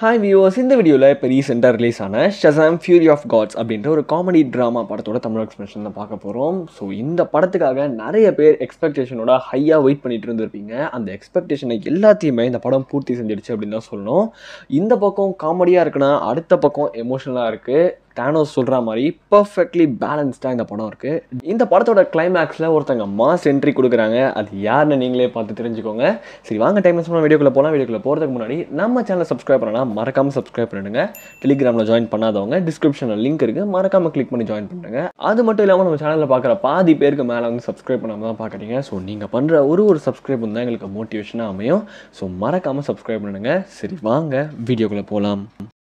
hi viewers இந்த வீடியோவில் இப்போ ரீசெண்டாக ரிலீஸ் ஆன ஷசாம் ஃபியூரி ஆஃப் காட்ஸ் அப்படின்ற ஒரு காமெடி ட்ராமா படத்தோட தமிழ் எக்ஸ்பிரஷன் தான் பார்க்க போகிறோம் ஸோ இந்த படத்துக்காக நிறைய பேர் எக்ஸ்பெக்டேஷனோட ஹையாக வெயிட் பண்ணிட்டு இருந்திருப்பீங்க அந்த எக்ஸ்பெக்டேஷனை எல்லாத்தையுமே இந்த படம் பூர்த்தி செஞ்சிடுச்சு அப்படின்னு தான் சொல்லணும் இந்த பக்கம் காமெடியாக இருக்குன்னா அடுத்த பக்கம் எமோஷனலாக இருக்குது தானோஸ் சொல்கிற மாதிரி பர்ஃபெக்ட்லி பேலன்ஸ்டாக இந்த படம் இருக்குது இந்த படத்தோட கிளைமேக்ஸில் ஒருத்தங்க மாஸ் என்ட்ரி கொடுக்குறாங்க அது யாருன்னு நீங்களே பார்த்து தெரிஞ்சுக்கோங்க சரி வாங்க டைம் பண்ண வீடியோக்குள்ளே போகலாம் வீடியோக்குள்ளே போகிறதுக்கு முன்னாடி நம்ம சேனலை சப்ஸ்கிரைப் பண்ணலாம் மறக்காமல் சப்ஸ்கிரைப் பண்ணிடுங்க டெலிகிராமில் ஜாயின் பண்ணாதவங்க டிஸ்கிரிப்ஷனில் லிங்க் இருக்குது மறக்காமல் கிளிக் பண்ணி ஜாயின் பண்ணுங்க அது மட்டும் இல்லாமல் நம்ம சேனலில் பார்க்குற பாதி பேருக்கு மேலே வந்து சப்ஸ்கிரைப் பண்ணாமல் தான் பார்க்குறீங்க ஸோ நீங்கள் பண்ணுற ஒரு ஒரு சப்ஸ்கிரைப் தான் எங்களுக்கு மோட்டிவேஷனாக அமையும் ஸோ மறக்காமல் சப்ஸ்கிரைப் பண்ணுங்க சரி வாங்க வீடியோக்குள்ளே போகலாம்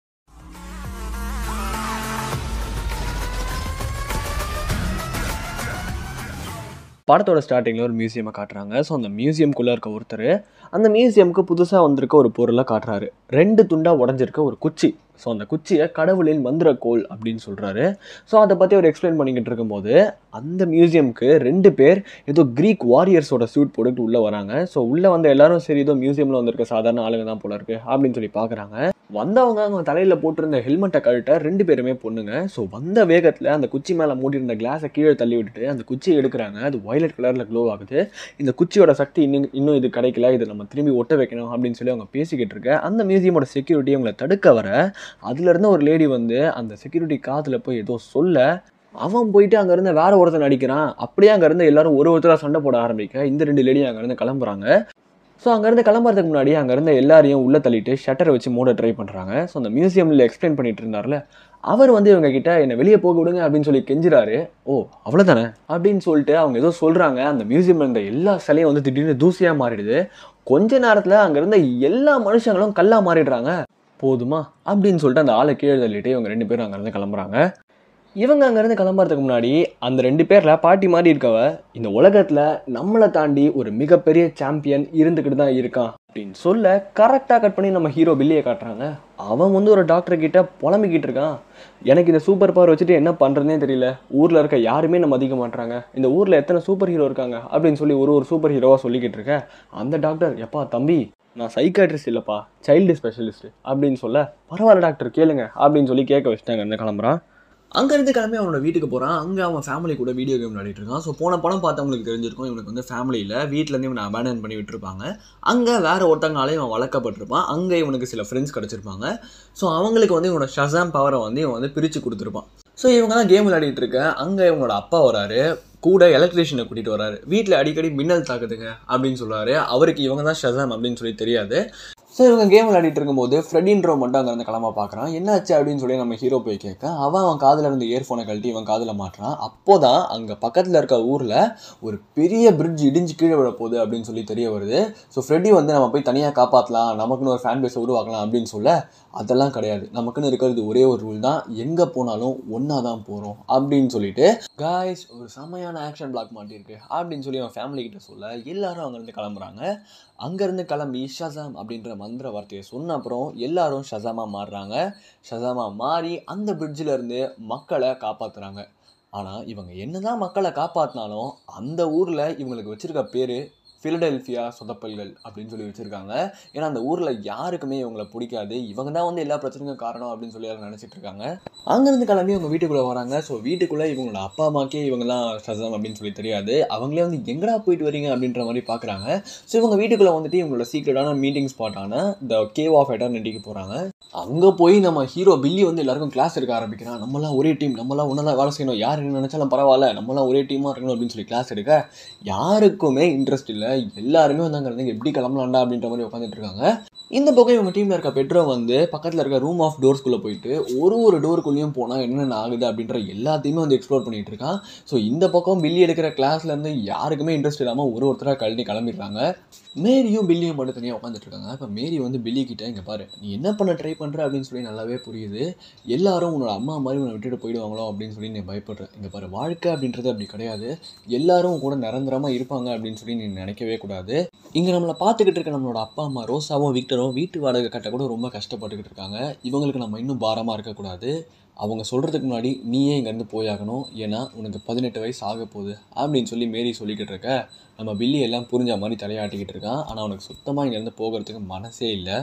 படத்தோட ஸ்டார்டிங்கில் ஒரு மியூசியமை காட்டுறாங்க ஸோ அந்த மியூசியம்குள்ளே இருக்க ஒருத்தர் அந்த மியூசியமுக்கு புதுசாக வந்திருக்க ஒரு பொருளை காட்டுறாரு ரெண்டு துண்டாக உடஞ்சிருக்க ஒரு குச்சி ஸோ அந்த குச்சியை கடவுளின் மந்திரக்கோள் அப்படின்னு சொல்கிறாரு ஸோ அதை பற்றி அவர் எக்ஸ்பிளைன் பண்ணிக்கிட்டு இருக்கும்போது அந்த மியூசியம்க்கு ரெண்டு பேர் ஏதோ க்ரீக் வாரியர்ஸோட சூட் போட்டுட்டு உள்ளே வராங்க ஸோ உள்ளே வந்த எல்லாரும் சரி ஏதோ மியூசியமில் வந்திருக்க சாதாரண ஆளுங்க தான் போல இருக்கு அப்படின்னு சொல்லி பார்க்குறாங்க வந்தவங்க அவங்க தலையில் போட்டிருந்த ஹெல்மெட்டை கழட்ட ரெண்டு பேருமே பொண்ணுங்க ஸோ வந்த வேகத்தில் அந்த குச்சி மேலே மூடியிருந்த கிளாஸை கீழே தள்ளி விட்டுட்டு அந்த குச்சியை எடுக்கிறாங்க அது வயலட் கலரில் க்ளோ ஆகுது இந்த குச்சியோட சக்தி இன்னும் இன்னும் இது கிடைக்கல இது நம்ம திரும்பி ஒட்ட வைக்கணும் அப்படின்னு சொல்லி அவங்க பேசிக்கிட்டு இருக்க அந்த மியூசியமோட செக்யூரிட்டி அவங்களை தடுக்க வர அதுல இருந்த ஒரு லேடி வந்து அந்த செக்யூரிட்டி காதில் போய் ஏதோ சொல்ல அவன் போயிட்டு அங்கேருந்து வேற ஒருத்தன் அடிக்கிறான் அப்படியே அங்கேருந்து எல்லாரும் ஒரு ஒருத்தராக சண்டை போட ஆரம்பிக்க இந்த ரெண்டு லேடி அங்கேருந்து கிளம்புறாங்க ஸோ அங்கேருந்து கிளம்புறதுக்கு முன்னாடி அங்கேருந்து எல்லாரையும் உள்ளே தள்ளிட்டு ஷட்டரை வச்சு மூட ட்ரை பண்ணுறாங்க ஸோ அந்த மியூசியமில் எக்ஸ்பிளைன் பண்ணிட்டு இருந்தார்ல அவர் வந்து இவங்க கிட்ட என்னை வெளியே போக விடுங்க அப்படின்னு சொல்லி கெஞ்சுறாரு ஓ அவ்வளோதானே அப்படின்னு சொல்லிட்டு அவங்க ஏதோ சொல்கிறாங்க அந்த மியூசியமில் இருந்த எல்லா சிலையும் வந்து திடீர்னு தூசியாக மாறிடுது கொஞ்ச நேரத்தில் அங்கே இருந்த எல்லா மனுஷங்களும் கல்லாக மாறிடுறாங்க போதுமா அப்படின்னு சொல்லிட்டு அந்த ஆளை கீழே தள்ளிட்டு இவங்க ரெண்டு பேரும் அங்கேருந்து கிளம்புறாங்க இவங்க அங்கேருந்து கிளம்புறதுக்கு முன்னாடி அந்த ரெண்டு பேரில் பாட்டி மாதிரி இருக்கவ இந்த உலகத்தில் நம்மளை தாண்டி ஒரு மிகப்பெரிய சாம்பியன் இருந்துக்கிட்டு தான் இருக்கான் அப்படின்னு சொல்ல கரெக்டாக கட் பண்ணி நம்ம ஹீரோ பில்லியை காட்டுறாங்க அவன் வந்து ஒரு டாக்டர் கிட்ட புலம்பிக்கிட்டு இருக்கான் எனக்கு இந்த சூப்பர் பவர் வச்சுட்டு என்ன பண்ணுறதுனே தெரியல ஊரில் இருக்க யாருமே நம்ம மதிக்க மாட்டாங்க இந்த ஊரில் எத்தனை சூப்பர் ஹீரோ இருக்காங்க அப்படின்னு சொல்லி ஒரு ஒரு சூப்பர் ஹீரோவாக சொல்லிக்கிட்டு இருக்க அந்த டாக்டர் எப்பா தம்பி நான் சைக்காட்ரிஸ்ட் இல்லைப்பா சைல்டு ஸ்பெஷலிஸ்ட் அப்படின்னு சொல்ல பரவாயில்ல டாக்டர் கேளுங்க அப்படின்னு சொல்லி கேட்க வச்சுட்டாங்க என்ன கிளம்புறான் அங்கேருந்து கிளம்பி அவனோட வீட்டுக்கு போகிறான் அங்கே அவன் ஃபேமிலி கூட வீடியோ கேம் விளையாடிட்டு இருக்கான் ஸோ போன படம் பார்த்தவங்களுக்கு தெரிஞ்சிருக்கும் இவனுக்கு வந்து ஃபேமிலியில் வீட்டிலேருந்து இவனை அபேண்டன் பண்ணி விட்டுருப்பாங்க அங்கே வேற ஒருத்தங்களாலே இவன் வளர்க்கப்பட்டிருப்பான் அங்கே இவனுக்கு சில ஃப்ரெண்ட்ஸ் கிடச்சிருப்பாங்க ஸோ அவங்களுக்கு வந்து இவனோட ஷசாம் பவரை வந்து இவன் வந்து பிரித்து கொடுத்துருப்பான் ஸோ இவங்க தான் கேம் விளையாடிட்டு இருக்க அங்கே இவங்களோட அப்பா வராரு கூட எலக்ட்ரிஷியனை கூட்டிகிட்டு வராரு வீட்டில் அடிக்கடி மின்னல் தாக்குதுங்க அப்படின்னு சொல்லுவார் அவருக்கு இவங்க தான் ஷசாம் அப்படின்னு சொல்லி தெரியாது ஸோ இவங்க கேம் விளையாடிட்டு இருக்கும்போது ஃப்ரெடின்றோ மட்டும் அங்கேருந்து கிளம்ப பார்க்குறான் என்னாச்சு அப்படின்னு சொல்லி நம்ம ஹீரோ போய் கேட்க அவன் அவன் காதில் இருந்து இயர்ஃபோனை கழட்டி இவன் காதில் மாட்டுறான் அப்போ தான் அங்கே பக்கத்தில் இருக்க ஊரில் ஒரு பெரிய பிரிட்ஜ் இடிஞ்சு கீழே விழ போகுது அப்படின்னு சொல்லி தெரிய வருது ஸோ ஃப்ரெடி வந்து நம்ம போய் தனியாக காப்பாற்றலாம் நமக்குன்னு ஒரு ஃபேன் பேஸை உருவாக்கலாம் அப்படின்னு சொல்ல அதெல்லாம் கிடையாது நமக்குன்னு இருக்கிறது ஒரே ஒரு ரூல் தான் எங்கே போனாலும் ஒன்றா தான் போகிறோம் அப்படின்னு சொல்லிட்டு காய்ஸ் ஒரு செமையான ஆக்ஷன் பிளாக் மாட்டியிருக்கு அப்படின்னு சொல்லி அவன் ஃபேமிலி கிட்ட சொல்ல எல்லாரும் அங்கேருந்து கிளம்புறாங்க அங்கேருந்து கிளம்பி ஷசாம் அப்படின்ற மந்திர வார்த்தையை சொன்ன அப்புறம் எல்லாரும் ஷசாமாக மாறுறாங்க ஷசாமாக மாறி அந்த பிரிட்ஜில் இருந்து மக்களை காப்பாற்றுறாங்க ஆனால் இவங்க என்னதான் மக்களை காப்பாற்றினாலும் அந்த ஊரில் இவங்களுக்கு வச்சுருக்க பேர் ஃபிலடெல்ஃபியா சொதப்பல்கள் அப்படின்னு சொல்லி வச்சுருக்காங்க ஏன்னா அந்த ஊரில் யாருக்குமே இவங்களை பிடிக்காது இவங்க தான் வந்து எல்லா பிரச்சனைக்கும் காரணம் அப்படின்னு சொல்லி எல்லாரும் நினச்சிட்டு இருக்காங்க அங்கேருந்து கிளம்பி அவங்க வீட்டுக்குள்ளே வராங்க ஸோ வீட்டுக்குள்ளே இவங்களோட அப்பா அம்மாக்கே இவங்கெல்லாம் ஷசாம் அப்படின்னு சொல்லி தெரியாது அவங்களே வந்து எங்கடா போயிட்டு வரீங்க அப்படின்ற மாதிரி பார்க்குறாங்க ஸோ இவங்க வீட்டுக்குள்ளே வந்துட்டு இவங்களோட சீக்ரெட்டான மீட்டிங் ஸ்பாட்டான த கேவ் ஆஃப் எட்டர்னிட்டிக்கு போகிறாங்க அங்கே போய் நம்ம ஹீரோ பில்லி வந்து எல்லாருக்கும் கிளாஸ் எடுக்க ஆரம்பிக்கிறான் நம்மளாம் ஒரே டீம் நம்மளாம் ஒன்றா தான் வேலை செய்யணும் யார் என்ன நினச்சாலும் பரவாயில்ல நம்மளாம் ஒரே டீமாக இருக்கணும் அப்படின்னு சொல்லி கிளாஸ் எடுக்க யாருக்குமே இன்ட்ரெஸ்ட் இல்லை எல்லாருமே வந்து அங்கே இருந்து எப்படி கிளம்பலாம்டா அப்படின்ற மாதிரி உட்காந்துட்டு இருக்காங்க இந்த பக்கம் இவங்க டீமில் இருக்க பெட்ரோ வந்து பக்கத்தில் இருக்க ரூம் ஆஃப் டோர்ஸ்குள்ளே போயிட்டு ஒரு ஒரு டோருக்குள்ளேயும் போனால் என்னென்ன ஆகுது அப்படின்ற எல்லாத்தையுமே வந்து எக்ஸ்ப்ளோர் பண்ணிட்டு இருக்கான் ஸோ இந்த பக்கம் பில்லி எடுக்கிற கிளாஸ்லேருந்து யாருக்குமே இன்ட்ரெஸ்ட் இல்லாமல் ஒரு ஒருத்தராக கழட்டி கிளம்பிடுறாங்க மேரியும் பில்லியும் மட்டும் தனியாக உட்காந்துட்டு இருக்காங்க இப்போ மேரி வந்து பில்லி கிட்ட இங்கே பாரு நீ என்ன பண்ண ட்ரை பண்ணுற அப்படின்னு சொல்லி நல்லாவே புரியுது எல்லாரும் உன்னோட அம்மா மாதிரி உன்னை விட்டுட்டு போயிடுவாங்களோ அப்படின்னு சொல்லி நீ பயப்படுற இங்கே பாரு வாழ்க்கை அப்படின்றது அப்படி கிடையாது எல்லாரும் கூட நிரந்தரமாக இருப்பாங்க அப்படின்னு சொல்லி நீ நினைக்கவே கூடாது இங்கே நம்மளை பார்த்துக்கிட்டு இருக்க நம்மளோட அப்பா அம்மா ரோசாவும் விக்டரும் வீட்டு வாடகை கட்ட கூட ரொம்ப கஷ்டப்பட்டுக்கிட்டு இருக்காங்க இவங்களுக்கு நம்ம இன்னும் பாரமாக இருக்கக்கூடாது அவங்க சொல்கிறதுக்கு முன்னாடி நீயே இங்கேருந்து போயாகணும் ஏன்னா உனக்கு பதினெட்டு வயசு ஆக போகுது அப்படின்னு சொல்லி மேரி சொல்லிக்கிட்டு இருக்க நம்ம பில்லி எல்லாம் புரிஞ்ச மாதிரி தலையாட்டிக்கிட்டு இருக்கான் ஆனால் அவனுக்கு சுத்தமாக இங்கேருந்து போகிறதுக்கு மனசே இல்லை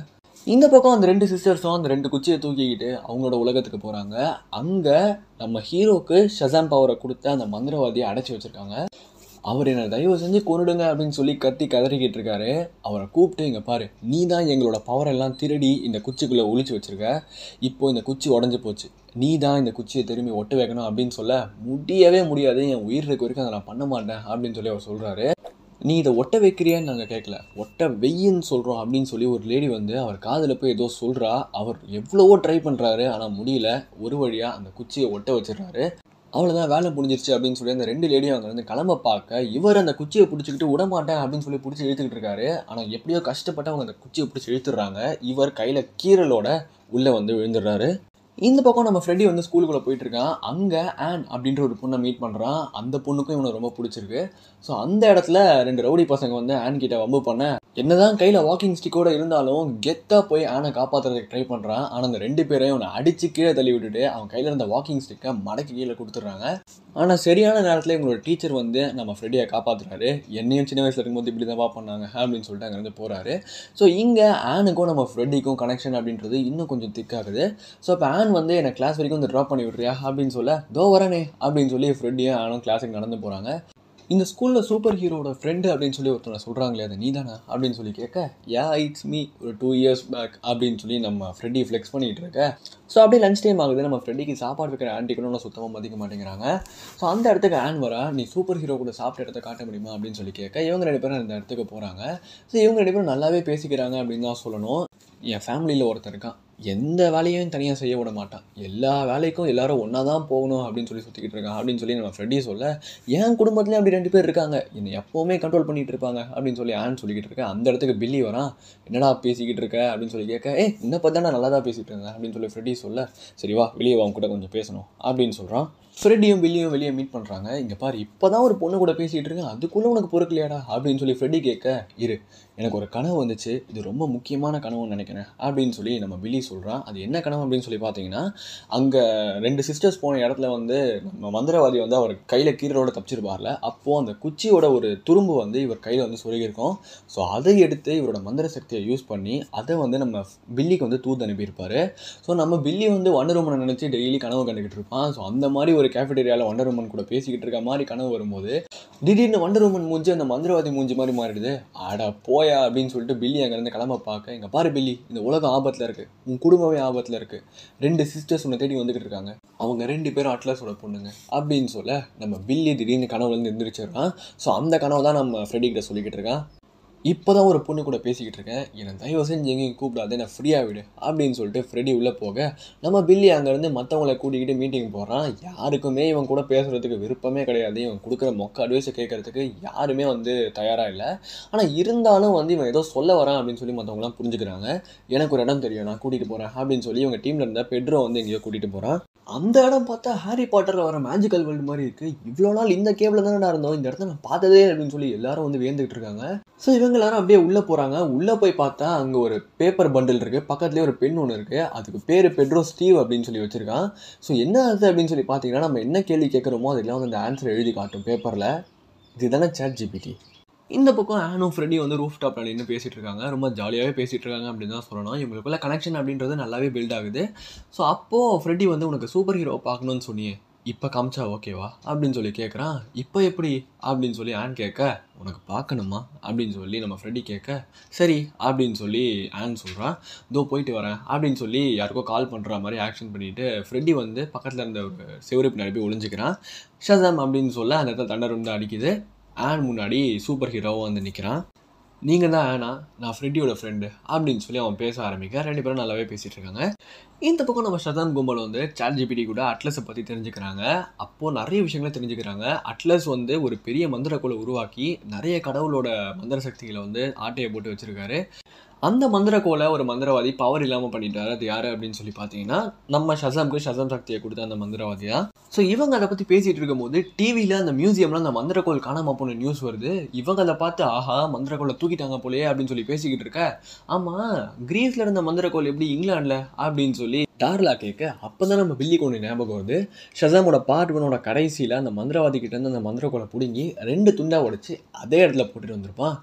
இந்த பக்கம் அந்த ரெண்டு சிஸ்டர்ஸும் அந்த ரெண்டு குச்சியை தூக்கிக்கிட்டு அவங்களோட உலகத்துக்கு போகிறாங்க அங்கே நம்ம ஹீரோக்கு ஷசாம் பவரை கொடுத்து அந்த மந்திரவாதியை அடைச்சி வச்சுருக்காங்க அவர் என்ன தயவு செஞ்சு கொன்னுடுங்க அப்படின்னு சொல்லி கத்தி கதறிக்கிட்டு இருக்காரு அவரை கூப்பிட்டு இங்கே பாரு நீ தான் எங்களோட பவரெல்லாம் திருடி இந்த குச்சிக்குள்ளே ஒளிச்சு வச்சிருக்க இப்போ இந்த குச்சி உடஞ்சி போச்சு நீ தான் இந்த குச்சியை திரும்பி ஒட்ட வைக்கணும் அப்படின்னு சொல்ல முடியவே முடியாது என் உயிர் இருக்க வரைக்கும் அதை நான் பண்ண மாட்டேன் அப்படின்னு சொல்லி அவர் சொல்கிறாரு நீ இதை ஒட்ட வைக்கிறியான்னு நாங்கள் கேட்கல ஒட்ட வெய்யின்னு சொல்கிறோம் அப்படின்னு சொல்லி ஒரு லேடி வந்து அவர் காதில் போய் ஏதோ சொல்கிறா அவர் எவ்வளவோ ட்ரை பண்ணுறாரு ஆனால் முடியல ஒரு வழியாக அந்த குச்சியை ஒட்ட வச்சிடுறாரு அவ்வளோதான் வேலை முடிஞ்சிருச்சு அப்படின்னு சொல்லி அந்த ரெண்டு லேடியும் அங்கே வந்து கிளம்ப பார்க்க இவர் அந்த குச்சியை பிடிச்சிக்கிட்டு விடமாட்டேன் அப்படின்னு சொல்லி பிடிச்சி இழுத்துக்கிட்டு இருக்காரு ஆனால் எப்படியோ கஷ்டப்பட்டு அவங்க அந்த குச்சியை பிடிச்சி இழுத்துடுறாங்க இவர் கையில் கீரலோட உள்ளே வந்து விழுந்துடுறாரு இந்த பக்கம் நம்ம ஃப்ரெடி வந்து ஸ்கூலுக்குள்ளே போயிட்டு இருக்கான் அங்கே ஆன் அப்படின்ற ஒரு பொண்ணை மீட் பண்ணுறான் அந்த பொண்ணுக்கும் இவனை ரொம்ப பிடிச்சிருக்கு ஸோ அந்த இடத்துல ரெண்டு ரவுடி பசங்க வந்து ஆன் கிட்ட வம்பு பண்ண என்னதான் கையில் வாக்கிங் ஸ்டிக்கோட இருந்தாலும் கெத்தாக போய் ஆனை காப்பாற்றுறதுக்கு ட்ரை பண்ணுறான் ஆனால் அந்த ரெண்டு பேரையும் அவனை அடித்து கீழே தள்ளி விட்டுட்டு அவன் கையில் இருந்த வாக்கிங் ஸ்டிக்கை மடக்கி கீழே கொடுத்துட்றாங்க ஆனால் சரியான நேரத்தில் இவங்களோட டீச்சர் வந்து நம்ம ஃப்ரெடியை காப்பாற்றுறாரு என்னையும் சின்ன வயசில் இருக்கும்போது இப்படி தான் பண்ணாங்க அப்படின்னு சொல்லிட்டு அங்கேருந்து போகிறாரு ஸோ இங்கே ஆனுக்கும் நம்ம ஃப்ரெடிக்கும் கனெக்ஷன் அப்படின்றது இன்னும் கொஞ்சம் திக்காகுது ஸோ இப்போ ஆன் வந்து என்னை கிளாஸ் வரைக்கும் வந்து ட்ராப் பண்ணி விட்றியா அப்படின்னு சொல்ல தோ வரனே அப்படின்னு சொல்லி ஃப்ரெண்டியும் ஆனும் கிளாஸுக்கு நடந்து போகிறாங்க இந்த ஸ்கூலில் சூப்பர் ஹீரோட ஃப்ரெண்டு அப்படின்னு சொல்லி ஒருத்தனை சொல்கிறாங்களே அது நீதானா அப்படின்னு சொல்லி கேட்க யா இட்ஸ் மீ ஒரு டூ இயர்ஸ் பேக் அப்படின்னு சொல்லி நம்ம ஃப்ரெட்டி ஃப்ளெக்ஸ் பண்ணிகிட்டு இருக்க ஸோ அப்படியே லஞ்ச் டைம் ஆகுது நம்ம ஃப்ரெண்டிக்கு சாப்பாடு வைக்கிற ஆன்டிக்கணும் சுத்தமாக மதிக்க மாட்டேங்கிறாங்க ஸோ அந்த இடத்துக்கு ஆன் வரா நீ சூப்பர் ஹீரோ கூட சாப்பிட்ட இடத்த காட்ட முடியுமா அப்படின்னு சொல்லி கேட்க இவங்க ரெண்டு பேரும் அந்த இடத்துக்கு போகிறாங்க ஸோ இவங்க ரெண்டு பேரும் நல்லாவே பேசிக்கிறாங்க அப்படின்னு தான் சொல்லணும் என் ஃபேமிலியில் ஒருத்தர் இருக்கான் எந்த வேலையும் தனியாக செய்ய விட மாட்டான் எல்லா வேலைக்கும் எல்லாரும் ஒன்றா தான் போகணும் அப்படின்னு சொல்லி சுற்றிக்கிட்டு இருக்கான் அப்படின்னு சொல்லி நம்ம ஃப்ரெண்டி சொல்ல என் குடும்பத்துலேயும் அப்படி ரெண்டு பேர் இருக்காங்க என்னை எப்போவுமே கண்ட்ரோல் பண்ணிகிட்டு இருப்பாங்க அப்படின்னு சொல்லி ஆன் சொல்லிக்கிட்டு இருக்கேன் அந்த இடத்துக்கு பில்லி வரான் என்னடா பேசிக்கிட்டு இருக்க அப்படின்னு சொல்லி கேட்க ஏ இன்னை பார்த்தா நான் நல்லா தான் பேசிகிட்டு இருந்தேன் அப்படின்னு சொல்லி ஃப்ரெட்டி சொல்ல சரி வா வெளியே வா கூட கொஞ்சம் பேசணும் அப்படின்னு சொல்கிறான் ஃப்ரெட்டியும் பில்லியும் வெளியே மீட் பண்ணுறாங்க இங்கே பாரு இப்போ தான் ஒரு பொண்ணு கூட பேசிகிட்டு இருக்கேன் அதுக்குள்ளே உனக்கு பொறுக்கலையாடா அப்படின்னு சொல்லி ஃப்ரெட்டி கேட்க இரு எனக்கு ஒரு கனவு வந்துச்சு இது ரொம்ப முக்கியமான கனவுன்னு நினைக்கிறேன் அப்படின்னு சொல்லி நம்ம பில்லி சொல்கிறான் அது என்ன கனவு அப்படின்னு சொல்லி பார்த்தீங்கன்னா அங்கே ரெண்டு சிஸ்டர்ஸ் போன இடத்துல வந்து நம்ம மந்திரவாதி வந்து அவர் கையில் கீரலோட தப்பிச்சிருப்பார்ல அப்போது அந்த குச்சியோட ஒரு துரும்பு வந்து இவர் கையில் வந்து சொருகியிருக்கும் ஸோ அதை எடுத்து இவரோட மந்திர சக்தியை யூஸ் பண்ணி அதை வந்து நம்ம பில்லிக்கு வந்து தூது அனுப்பியிருப்பார் ஸோ நம்ம பில்லி வந்து வண்டர் உமனை நினச்சி டெய்லி கனவு கண்டுக்கிட்டு இருப்பான் ஸோ அந்த மாதிரி ஒரு கேஃபிடேரியாவில் வண்டர் உமன் கூட பேசிக்கிட்டு இருக்க மாதிரி கனவு வரும்போது திடீர்னு வண்டர் உமன் மூஞ்சி அந்த மந்திரவாதி மூஞ்சி மாதிரி மாறிடுது அட போயா அப்படின்னு சொல்லிட்டு பில்லி அங்கேருந்து கிளம்ப பார்க்க இங்கே பாரு பில்லி இந்த உலகம் ஆபத்தில் இருக்குது உன் குடும்பமே ஆபத்தில் இருக்குது ரெண்டு சிஸ்டர்ஸ் உன்னை தேடி வந்துக்கிட்டு இருக்காங்க அவங்க ரெண்டு பேரும் அட்லஸோட பொண்ணுங்க அப்படின்னு சொல்ல நம்ம பில்லி திடீர்னு கனவுலேருந்து எந்திரிச்சிடுறான் ஸோ அந்த கனவு தான் நம்ம ஃப்ரெடி கிட்ட சொல்லிக்கிட்டு இருக்கான் இப்போ தான் ஒரு பொண்ணு கூட பேசிக்கிட்டு இருக்கேன் என்னை தயவு செஞ்சு எங்கேயும் கூப்பிடாது என்னை ஃப்ரீயாக விடு அப்படின்னு சொல்லிட்டு ஃப்ரெடி உள்ளே போக நம்ம பில்லி அங்கேருந்து மற்றவங்களை கூட்டிக்கிட்டு மீட்டிங் போகிறான் யாருக்குமே இவன் கூட பேசுகிறதுக்கு விருப்பமே கிடையாது இவன் கொடுக்குற மொக்க அட்வைஸை கேட்கறதுக்கு யாருமே வந்து தயாராக இல்லை ஆனால் இருந்தாலும் வந்து இவன் ஏதோ சொல்ல வரான் அப்படின்னு சொல்லி மற்றவங்களாம் புரிஞ்சுக்கிறாங்க எனக்கு ஒரு இடம் தெரியும் நான் கூட்டிகிட்டு போகிறேன் அப்படின்னு சொல்லி இவங்க டீமில் இருந்த பெட்ரோ வந்து எங்கேயோ கூட்டிகிட்டு போகிறான் அந்த இடம் பார்த்தா ஹாரி பாட்டரில் வர மேஜிக்கல் வேர்ல்டு மாதிரி இருக்குது இவ்வளோ நாள் இந்த கேபில் தானடா இருந்தோம் இந்த இடத்த நான் பார்த்ததே அப்படின்னு சொல்லி எல்லாரும் வந்து வேந்துகிட்டு இருக்காங்க ஸோ இவங்க எல்லாரும் அப்படியே உள்ளே போகிறாங்க உள்ளே போய் பார்த்தா அங்கே ஒரு பேப்பர் பண்டில் இருக்குது பக்கத்துலேயே ஒரு பென் ஒன்று இருக்குது அதுக்கு பேர் பெட்ரோ ஸ்டீவ் அப்படின்னு சொல்லி வச்சுருக்கான் ஸோ என்ன அது அப்படின்னு சொல்லி பார்த்தீங்கன்னா நம்ம என்ன கேள்வி கேட்குறோமோ அதெல்லாம் வந்து அந்த ஆன்சர் எழுதி காட்டும் பேப்பரில் இதுதானே சேட் ஜிபிடி இந்த பக்கம் ஆனும் ஃப்ரெண்டியும் வந்து ரூஃப் டாப்பில் நின்று பேசிகிட்டு இருக்காங்க ரொம்ப ஜாலியாகவே பேசிகிட்டு இருக்காங்க அப்படின்னு தான் சொல்லணும் இவங்களுக்குள்ள கனெக்ஷன் அப்படின்றது நல்லாவே பில்ட் ஆகுது ஸோ அப்போது ஃப்ரெட்டி வந்து உனக்கு சூப்பர் ஹீரோ பார்க்கணும்னு சொன்னியே இப்போ காமிச்சா ஓகேவா அப்படின்னு சொல்லி கேட்குறான் இப்போ எப்படி அப்படின்னு சொல்லி ஆன் கேட்க உனக்கு பார்க்கணுமா அப்படின்னு சொல்லி நம்ம ஃப்ரெண்டி கேட்க சரி அப்படின்னு சொல்லி ஆன் சொல்கிறான் இதோ போயிட்டு வரேன் அப்படின்னு சொல்லி யாருக்கோ கால் பண்ணுற மாதிரி ஆக்ஷன் பண்ணிவிட்டு ஃப்ரெட்டி வந்து பக்கத்தில் இருந்த ஒரு செவரு பின்னாடி போய் ஒளிஞ்சிக்கிறான் ஷசாம் அப்படின்னு சொல்ல அந்த இடத்துல தண்டர் வந்து அடிக்குது ஆன் முன்னாடி சூப்பர் ஹீரோவும் வந்து நிற்கிறான் நீங்கள் தான் ஆனா நான் ஃப்ரெண்டியோட ஃப்ரெண்டு அப்படின்னு சொல்லி அவன் பேச ஆரம்பிக்க ரெண்டு பேரும் நல்லாவே பேசிகிட்டு இருக்காங்க இந்த பக்கம் நம்ம ஷதாம் கும்பல் வந்து சாட் ஜிபிடி கூட அட்லஸை பற்றி தெரிஞ்சுக்கிறாங்க அப்போது நிறைய விஷயங்களை தெரிஞ்சுக்கிறாங்க அட்லஸ் வந்து ஒரு பெரிய மந்திரக்குள்ள உருவாக்கி நிறைய கடவுளோட மந்திர சக்திகளை வந்து ஆட்டையை போட்டு வச்சுருக்காரு அந்த மந்திரக்கோலை ஒரு மந்திரவாதி பவர் இல்லாமல் பண்ணிட்டாரு அது யார் அப்படின்னு சொல்லி பார்த்தீங்கன்னா நம்ம ஷசாம்க்கு ஷசாம் சக்தியை கொடுத்த அந்த மந்திரவாதியா ஸோ இவங்க அதை பற்றி பேசிகிட்டு இருக்கும்போது டிவியில் அந்த மியூசியமில் அந்த மந்திரக்கோள் காணாமல் போன நியூஸ் வருது இவங்க அதை பார்த்து ஆஹா மந்திரக்கோளை தூக்கிட்டாங்க போலயே அப்படின்னு சொல்லி பேசிக்கிட்டு இருக்க ஆமாம் கிரீஸில் இருந்த மந்திரக்கோள் எப்படி இங்கிலாண்டில் அப்படின்னு சொல்லி டார்லா கேட்க அப்போ தான் நம்ம பில்லி கொண்டு ஞாபகம் வருது ஷசாமோட பார்ட் ஒனோட கடைசியில் அந்த மந்திரவாதி கிட்ட இருந்து அந்த மந்திரக்கோளை பிடுங்கி ரெண்டு துண்டாக உடைச்சு அதே இடத்துல போட்டுட்டு வந்திருப்பான்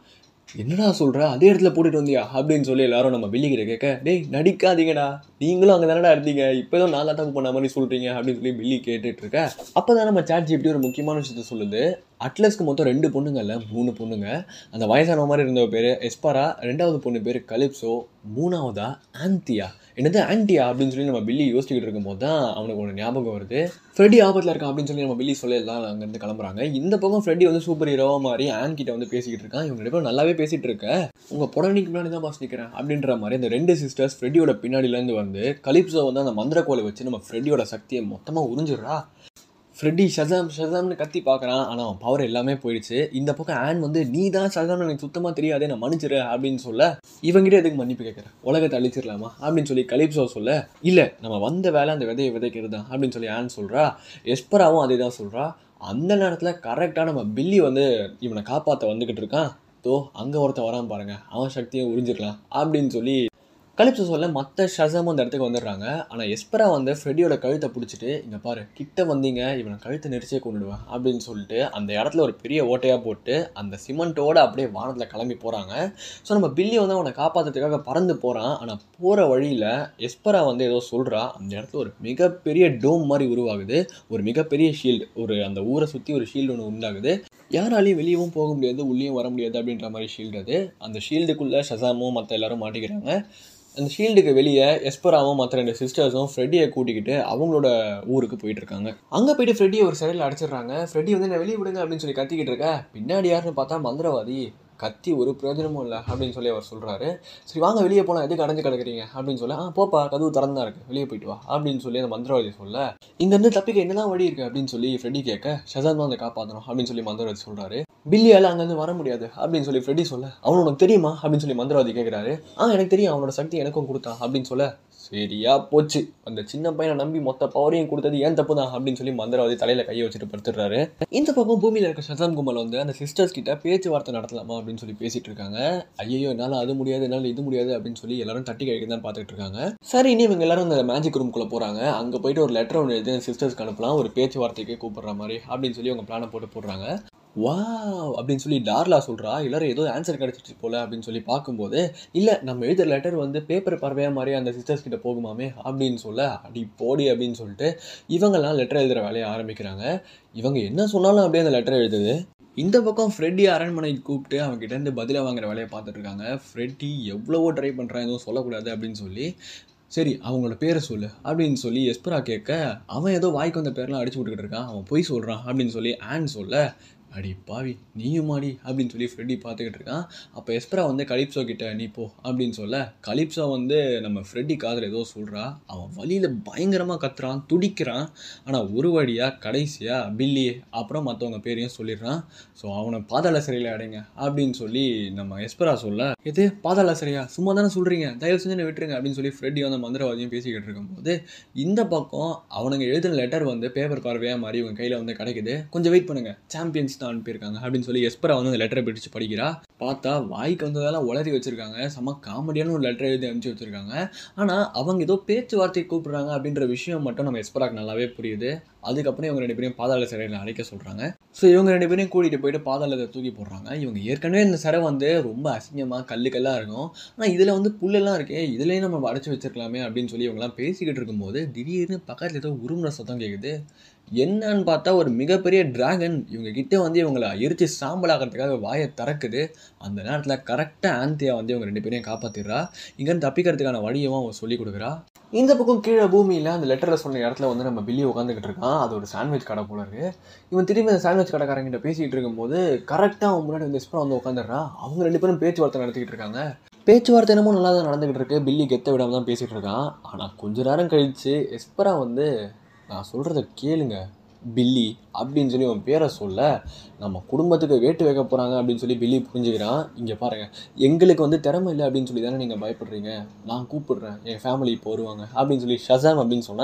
என்னடா சொல்ற அதே இடத்துல போட்டுட்டு வந்தியா அப்படின்னு சொல்லி எல்லாரும் நம்ம பில்லி கிட்ட கேட்க டேய் நடிக்காதீங்கடா நீங்களும் அங்கே தானடா இருந்தீங்க இப்போ ஏதோ நான் தான் தப்பு பண்ண மாதிரி சொல்றீங்க அப்படின்னு சொல்லி பில்லி கேட்டுட்டு இருக்க அப்பதான் நம்ம சாட் ஜிபிடி ஒரு முக்கியமான விஷயத்த சொல்லுது அட்லஸ்க்கு மொத்தம் ரெண்டு பொண்ணுங்கல்ல மூணு பொண்ணுங்க அந்த வயசான மாதிரி இருந்த பேர் எஸ்பாரா ரெண்டாவது பொண்ணு பேர் கலிப்சோ மூணாவதா ஆந்தியா என்னது ஆன்டியா அப்படின்னு சொல்லி நம்ம பில்லி யோசிச்சுக்கிட்டு இருக்கும்போது தான் அவனுக்கு ஒன்று ஞாபகம் வருது ஃப்ரெடி ஆபத்தில் இருக்கான் அப்படின்னு சொல்லி நம்ம பில்லி சொல்ல எல்லாம் அங்கேருந்து கிளம்புறாங்க இந்த பக்கம் ஃப்ரெடி வந்து சூப்பர் ஹீரோவா மாதிரி ஆன் கிட்ட வந்து பேசிக்கிட்டு இருக்கான் இவங்க ரெண்டு பேரும் நல்லாவே பேசிட்டு இருக்க உங்க புடனைக்கு முன்னாடி தான் பாஸ் நிற்கிறேன் அப்படின்ற மாதிரி இந்த ரெண்டு சிஸ்டர்ஸ் ஃப்ரெடியோட பின்னாடியிலேருந்து வந்து கலிப்ஸோ வந்து அந்த மந்திரக்கோலை வச்சு நம்ம ஃப்ரெடியோட சக்தியை மொத்தமாக உறிஞ்சிடுறா ஃப்ரெட்டி ஷசாம் ஷசாம்னு கத்தி பார்க்குறான் ஆனால் அவன் பவர் எல்லாமே போயிடுச்சு இந்த பக்கம் ஆன் வந்து நீ தான் ஷசாம்னு எனக்கு சுத்தமாக தெரியாதே நான் மன்னிச்சிரு அப்படின்னு சொல்ல இவங்கிட்ட எதுக்கு மன்னிப்பு கேட்குறேன் உலகத்தை அழிச்சிடலாமா அப்படின்னு சொல்லி கலிப்ஸோ சொல்ல இல்லை நம்ம வந்த வேலை அந்த விதையை விதைக்கிறது தான் அப்படின்னு சொல்லி ஆன் சொல்கிறா எஸ்பராவும் அதே தான் சொல்கிறா அந்த நேரத்தில் கரெக்டாக நம்ம பில்லி வந்து இவனை காப்பாற்ற வந்துக்கிட்டு இருக்கான் தோ அங்கே ஒருத்தன் வரான் பாருங்க அவன் சக்தியை உறிஞ்சிடலாம் அப்படின்னு சொல்லி கலிப்ஸோ சொல்ல மற்ற ஷசமும் அந்த இடத்துக்கு வந்துடுறாங்க ஆனால் எஸ்பரா வந்து ஃப்ரெடியோட கழுத்தை பிடிச்சிட்டு இங்கே பாரு கிட்ட வந்தீங்க இவனை கழுத்தை நெரிச்சே கொண்டுடுவேன் அப்படின்னு சொல்லிட்டு அந்த இடத்துல ஒரு பெரிய ஓட்டையாக போட்டு அந்த சிமெண்ட்டோட அப்படியே வானத்தில் கிளம்பி போகிறாங்க ஸோ நம்ம பில்லி வந்து அவனை காப்பாற்றுறதுக்காக பறந்து போகிறான் ஆனால் போகிற வழியில் எஸ்பரா வந்து ஏதோ சொல்கிறா அந்த இடத்துல ஒரு மிகப்பெரிய டோம் மாதிரி உருவாகுது ஒரு மிகப்பெரிய ஷீல்டு ஒரு அந்த ஊரை சுற்றி ஒரு ஷீல்டு ஒன்று உண்டாகுது யாராலையும் வெளியவும் போக முடியாது உள்ளேயும் வர முடியாது அப்படின்ற மாதிரி ஷீல்டு அது அந்த ஷீல்டுக்குள்ளே ஷசாமும் மற்ற எல்லாரும் மாட்டிக்கிறாங்க அந்த ஷீல்டுக்கு வெளியே எஸ்பராவும் மற்ற ரெண்டு சிஸ்டர்ஸும் ஃப்ரெட்டியை கூட்டிக்கிட்டு அவங்களோட ஊருக்கு போயிட்டு இருக்காங்க அங்கே போயிட்டு ஃப்ரெட்டியை ஒரு சைடில் அடைச்சிடுறாங்க ஃப்ரெட்டி வந்து என்ன வெளியே விடுங்க அப்படின்னு சொல்லி கத்திக்கிட்டு இருக்க பின்னாடி யாருன்னு பார்த்தா மந்திரவாதி கத்தி ஒரு பிரயோஜனமும் இல்லை அப்படின்னு சொல்லி அவர் சொல்கிறாரு சரி வாங்க வெளியே போகலாம் எதுக்கு அடைஞ்சு கிடக்குறீங்க அப்படின்னு சொல்ல ஆ போப்பா கதவு திறந்தா இருக்கு வெளியே போயிட்டு வா அப்படின்னு சொல்லி அந்த மந்திரவாதி சொல்ல இங்கேருந்து தப்பிக்க என்னதான் வழி இருக்கு அப்படின்னு சொல்லி ஃப்ரெடி கேட்க ஷசான் தான் அதை காப்பாற்றணும் அப்படின்னு சொல்லி மந்திரவாதி சொல்கிறாரு பில்லியால் அங்கேருந்து வர முடியாது அப்படின்னு சொல்லி ஃப்ரெடி சொல்ல அவன் உனக்கு தெரியுமா அப்படின்னு சொல்லி மந்திரவாதி கேட்குறாரு ஆ எனக்கு தெரியும் அவனோட சக்தி எனக்கும் கொடுத்தான் அப்படின்னு சொல்ல சரியா போச்சு அந்த சின்ன பையனை நம்பி மொத்த பவரையும் கொடுத்தது ஏன் தப்பு தான் அப்படின்னு சொல்லி மந்திரவாதி தலையில கையை வச்சுட்டு படுத்துடுறாரு இந்த பக்கம் பூமியில இருக்க சசாம் கும்பல் வந்து அந்த சிஸ்டர்ஸ் கிட்ட பேச்சுவார்த்தை நடத்தலாமா அப்படின்னு சொல்லி பேசிட்டு இருக்காங்க ஐயோ என்னால அது முடியாது என்னால இது முடியாது அப்படின்னு சொல்லி எல்லாரும் தட்டி கழிக்க தான் பார்த்துட்டு இருக்காங்க சரி இனி இவங்க எல்லாரும் அந்த மேஜிக் ரூம்குள்ள போறாங்க அங்க போயிட்டு ஒரு லெட்டர் ஒன்று எழுதி சிஸ்டர்ஸ்க்கு அனுப்பலாம் ஒரு பேச்சுவார்த்தைக்கு கூப்பிடுற மாதிரி அப்படின்னு சொல்லி அவங்க பிளானை போட்டு போடுறாங்க வாவ் அப்படின்னு சொல்லி டார்லா சொல்கிறா எல்லாரும் ஏதோ ஆன்சர் கிடச்சிச்சு போல அப்படின்னு சொல்லி பார்க்கும்போது இல்லை நம்ம எழுதுற லெட்டர் வந்து பேப்பர் பறவையாக மாதிரி அந்த சிஸ்டர்ஸ் கிட்ட போகுமாமே அப்படின்னு சொல்ல அடி போடி அப்படின்னு சொல்லிட்டு இவங்கெல்லாம் லெட்டர் எழுதுகிற வேலையை ஆரம்பிக்கிறாங்க இவங்க என்ன சொன்னாலும் அப்படியே அந்த லெட்டர் எழுதுது இந்த பக்கம் ஃப்ரெட்டி அரண்மனைக்கு கூப்பிட்டு அவங்ககிட்ட இருந்து பதிலை வாங்குற வேலையை பார்த்துட்டு இருக்காங்க ஃப்ரெட்டி எவ்வளவோ ட்ரை பண்ணுறான் எதுவும் சொல்லக்கூடாது அப்படின்னு சொல்லி சரி அவங்களோட பேரை சொல்லு அப்படின்னு சொல்லி எஸ்பரா கேட்க அவன் ஏதோ வாய்க்கு வந்த பேர்லாம் அடிச்சு விட்டுக்கிட்டு இருக்கான் அவன் பொய் சொல்கிறான் அப்படின்னு சொல்லி ஆன் சொல்ல அடி பாவி நீயும் மாடி அப்படின்னு சொல்லி ஃப்ரெட்டி பார்த்துக்கிட்டு இருக்கான் அப்போ எஸ்பரா வந்து கலிப்சோ கிட்ட நீ போ அப்படின்னு சொல்ல கலிப்சோ வந்து நம்ம ஃப்ரெட்டி காதில் ஏதோ சொல்கிறா அவன் வழியில் பயங்கரமாக கத்துறான் துடிக்கிறான் ஆனால் ஒரு வழியாக கடைசியாக பில்லி அப்புறம் மற்றவங்க பேரையும் சொல்லிடுறான் ஸோ அவனை பாதாள சிறையில் அடைங்க அப்படின்னு சொல்லி நம்ம எஸ்பரா சொல்ல எது பாதாள சிறையா சும்மா தானே சொல்கிறீங்க தயவு செஞ்சு என்னை விட்டுருங்க அப்படின்னு சொல்லி ஃப்ரெட்டி வந்து மந்திரவாதியும் பேசிக்கிட்டு இருக்கும்போது இந்த பக்கம் அவனுங்க எழுதின லெட்டர் வந்து பேப்பர் பார்வையாக மாதிரி இவங்க கையில் வந்து கிடைக்குது கொஞ்சம் வெயிட் பண்ணுங்க சாம்பியன்ஸ் தான் அனுப்பியிருக்காங்க அப்படின்னு சொல்லி எஸ்பரா வந்து அந்த லெட்டரை பிடிச்சு படிக்கிறா பார்த்தா வாய்க்கு வந்ததெல்லாம் உளறி வச்சிருக்காங்க செம்ம காமெடியான ஒரு லெட்டர் எழுதி அனுப்பிச்சு வச்சிருக்காங்க ஆனால் அவங்க ஏதோ பேச்சுவார்த்தை கூப்பிடுறாங்க அப்படின்ற விஷயம் மட்டும் நம்ம எஸ்பராக்கு நல்லாவே புரியுது அதுக்கப்புறம் இவங்க ரெண்டு பேரையும் பாதாள சிறையில் அழைக்க சொல்கிறாங்க ஸோ இவங்க ரெண்டு பேரையும் கூட்டிகிட்டு போயிட்டு பாதாளத்தை தூக்கி போடுறாங்க இவங்க ஏற்கனவே இந்த சிறை வந்து ரொம்ப அசிங்கமாக கல்லு கல்லாக இருக்கும் ஆனால் இதில் வந்து புல்லெல்லாம் இருக்கே இதுலேயும் நம்ம அடைச்சி வச்சிருக்கலாமே அப்படின்னு சொல்லி இவங்கெல்லாம் பேசிக்கிட்டு இருக்கும்போது திடீர்னு பக்கத்தில் ஏதோ உருமுறை சத்தம் கேட்குது என்னன்னு பார்த்தா ஒரு மிகப்பெரிய டிராகன் இவங்க கிட்ட வந்து இவங்களை எரிச்சு சாம்பலாகிறதுக்காக வாயை திறக்குது அந்த நேரத்தில் கரெக்டாக ஆந்தியா வந்து இவங்க ரெண்டு பேரையும் காப்பாற்றிடுறா இங்கேருந்து தப்பிக்கிறதுக்கான வழியும் அவன் சொல்லி கொடுக்குறா இந்த பக்கம் கீழே பூமியில் அந்த லெட்டரில் சொன்ன இடத்துல வந்து நம்ம பில்லி உட்காந்துக்கிட்டு இருக்கான் அது ஒரு சாண்ட்விச் கடை போல இருக்கு இவன் திரும்பி அந்த சாண்ட்விச் கடைக்காரங்கிட்ட பேசிக்கிட்டு இருக்கும்போது கரெக்டாக அவன் முன்னாடி வந்து எஸ்பரா வந்து உட்காந்துடுறா அவங்க ரெண்டு பேரும் பேச்சுவார்த்தை நடத்திக்கிட்டு இருக்காங்க பேச்சுவார்த்தை என்னமோ நல்லா தான் நடந்துக்கிட்டு இருக்கு பில்லி கெத்த விடாம தான் பேசிகிட்டு இருக்கான் ஆனால் கொஞ்ச நேரம் கழித்து எஸ்பரா வந்து நான் சொல்கிறத கேளுங்க பில்லி அப்படின்னு சொல்லி அவன் பேரை சொல்ல நம்ம குடும்பத்துக்கு வேட்டு வைக்க போகிறாங்க அப்படின்னு சொல்லி பில்லி புரிஞ்சுக்கிறான் இங்கே பாருங்கள் எங்களுக்கு வந்து திறமை இல்லை அப்படின்னு சொல்லி தானே நீங்கள் பயப்படுறீங்க நான் கூப்பிடுறேன் என் ஃபேமிலி இப்போ வருவாங்க அப்படின்னு சொல்லி ஷசாம் அப்படின்னு சொன்னால்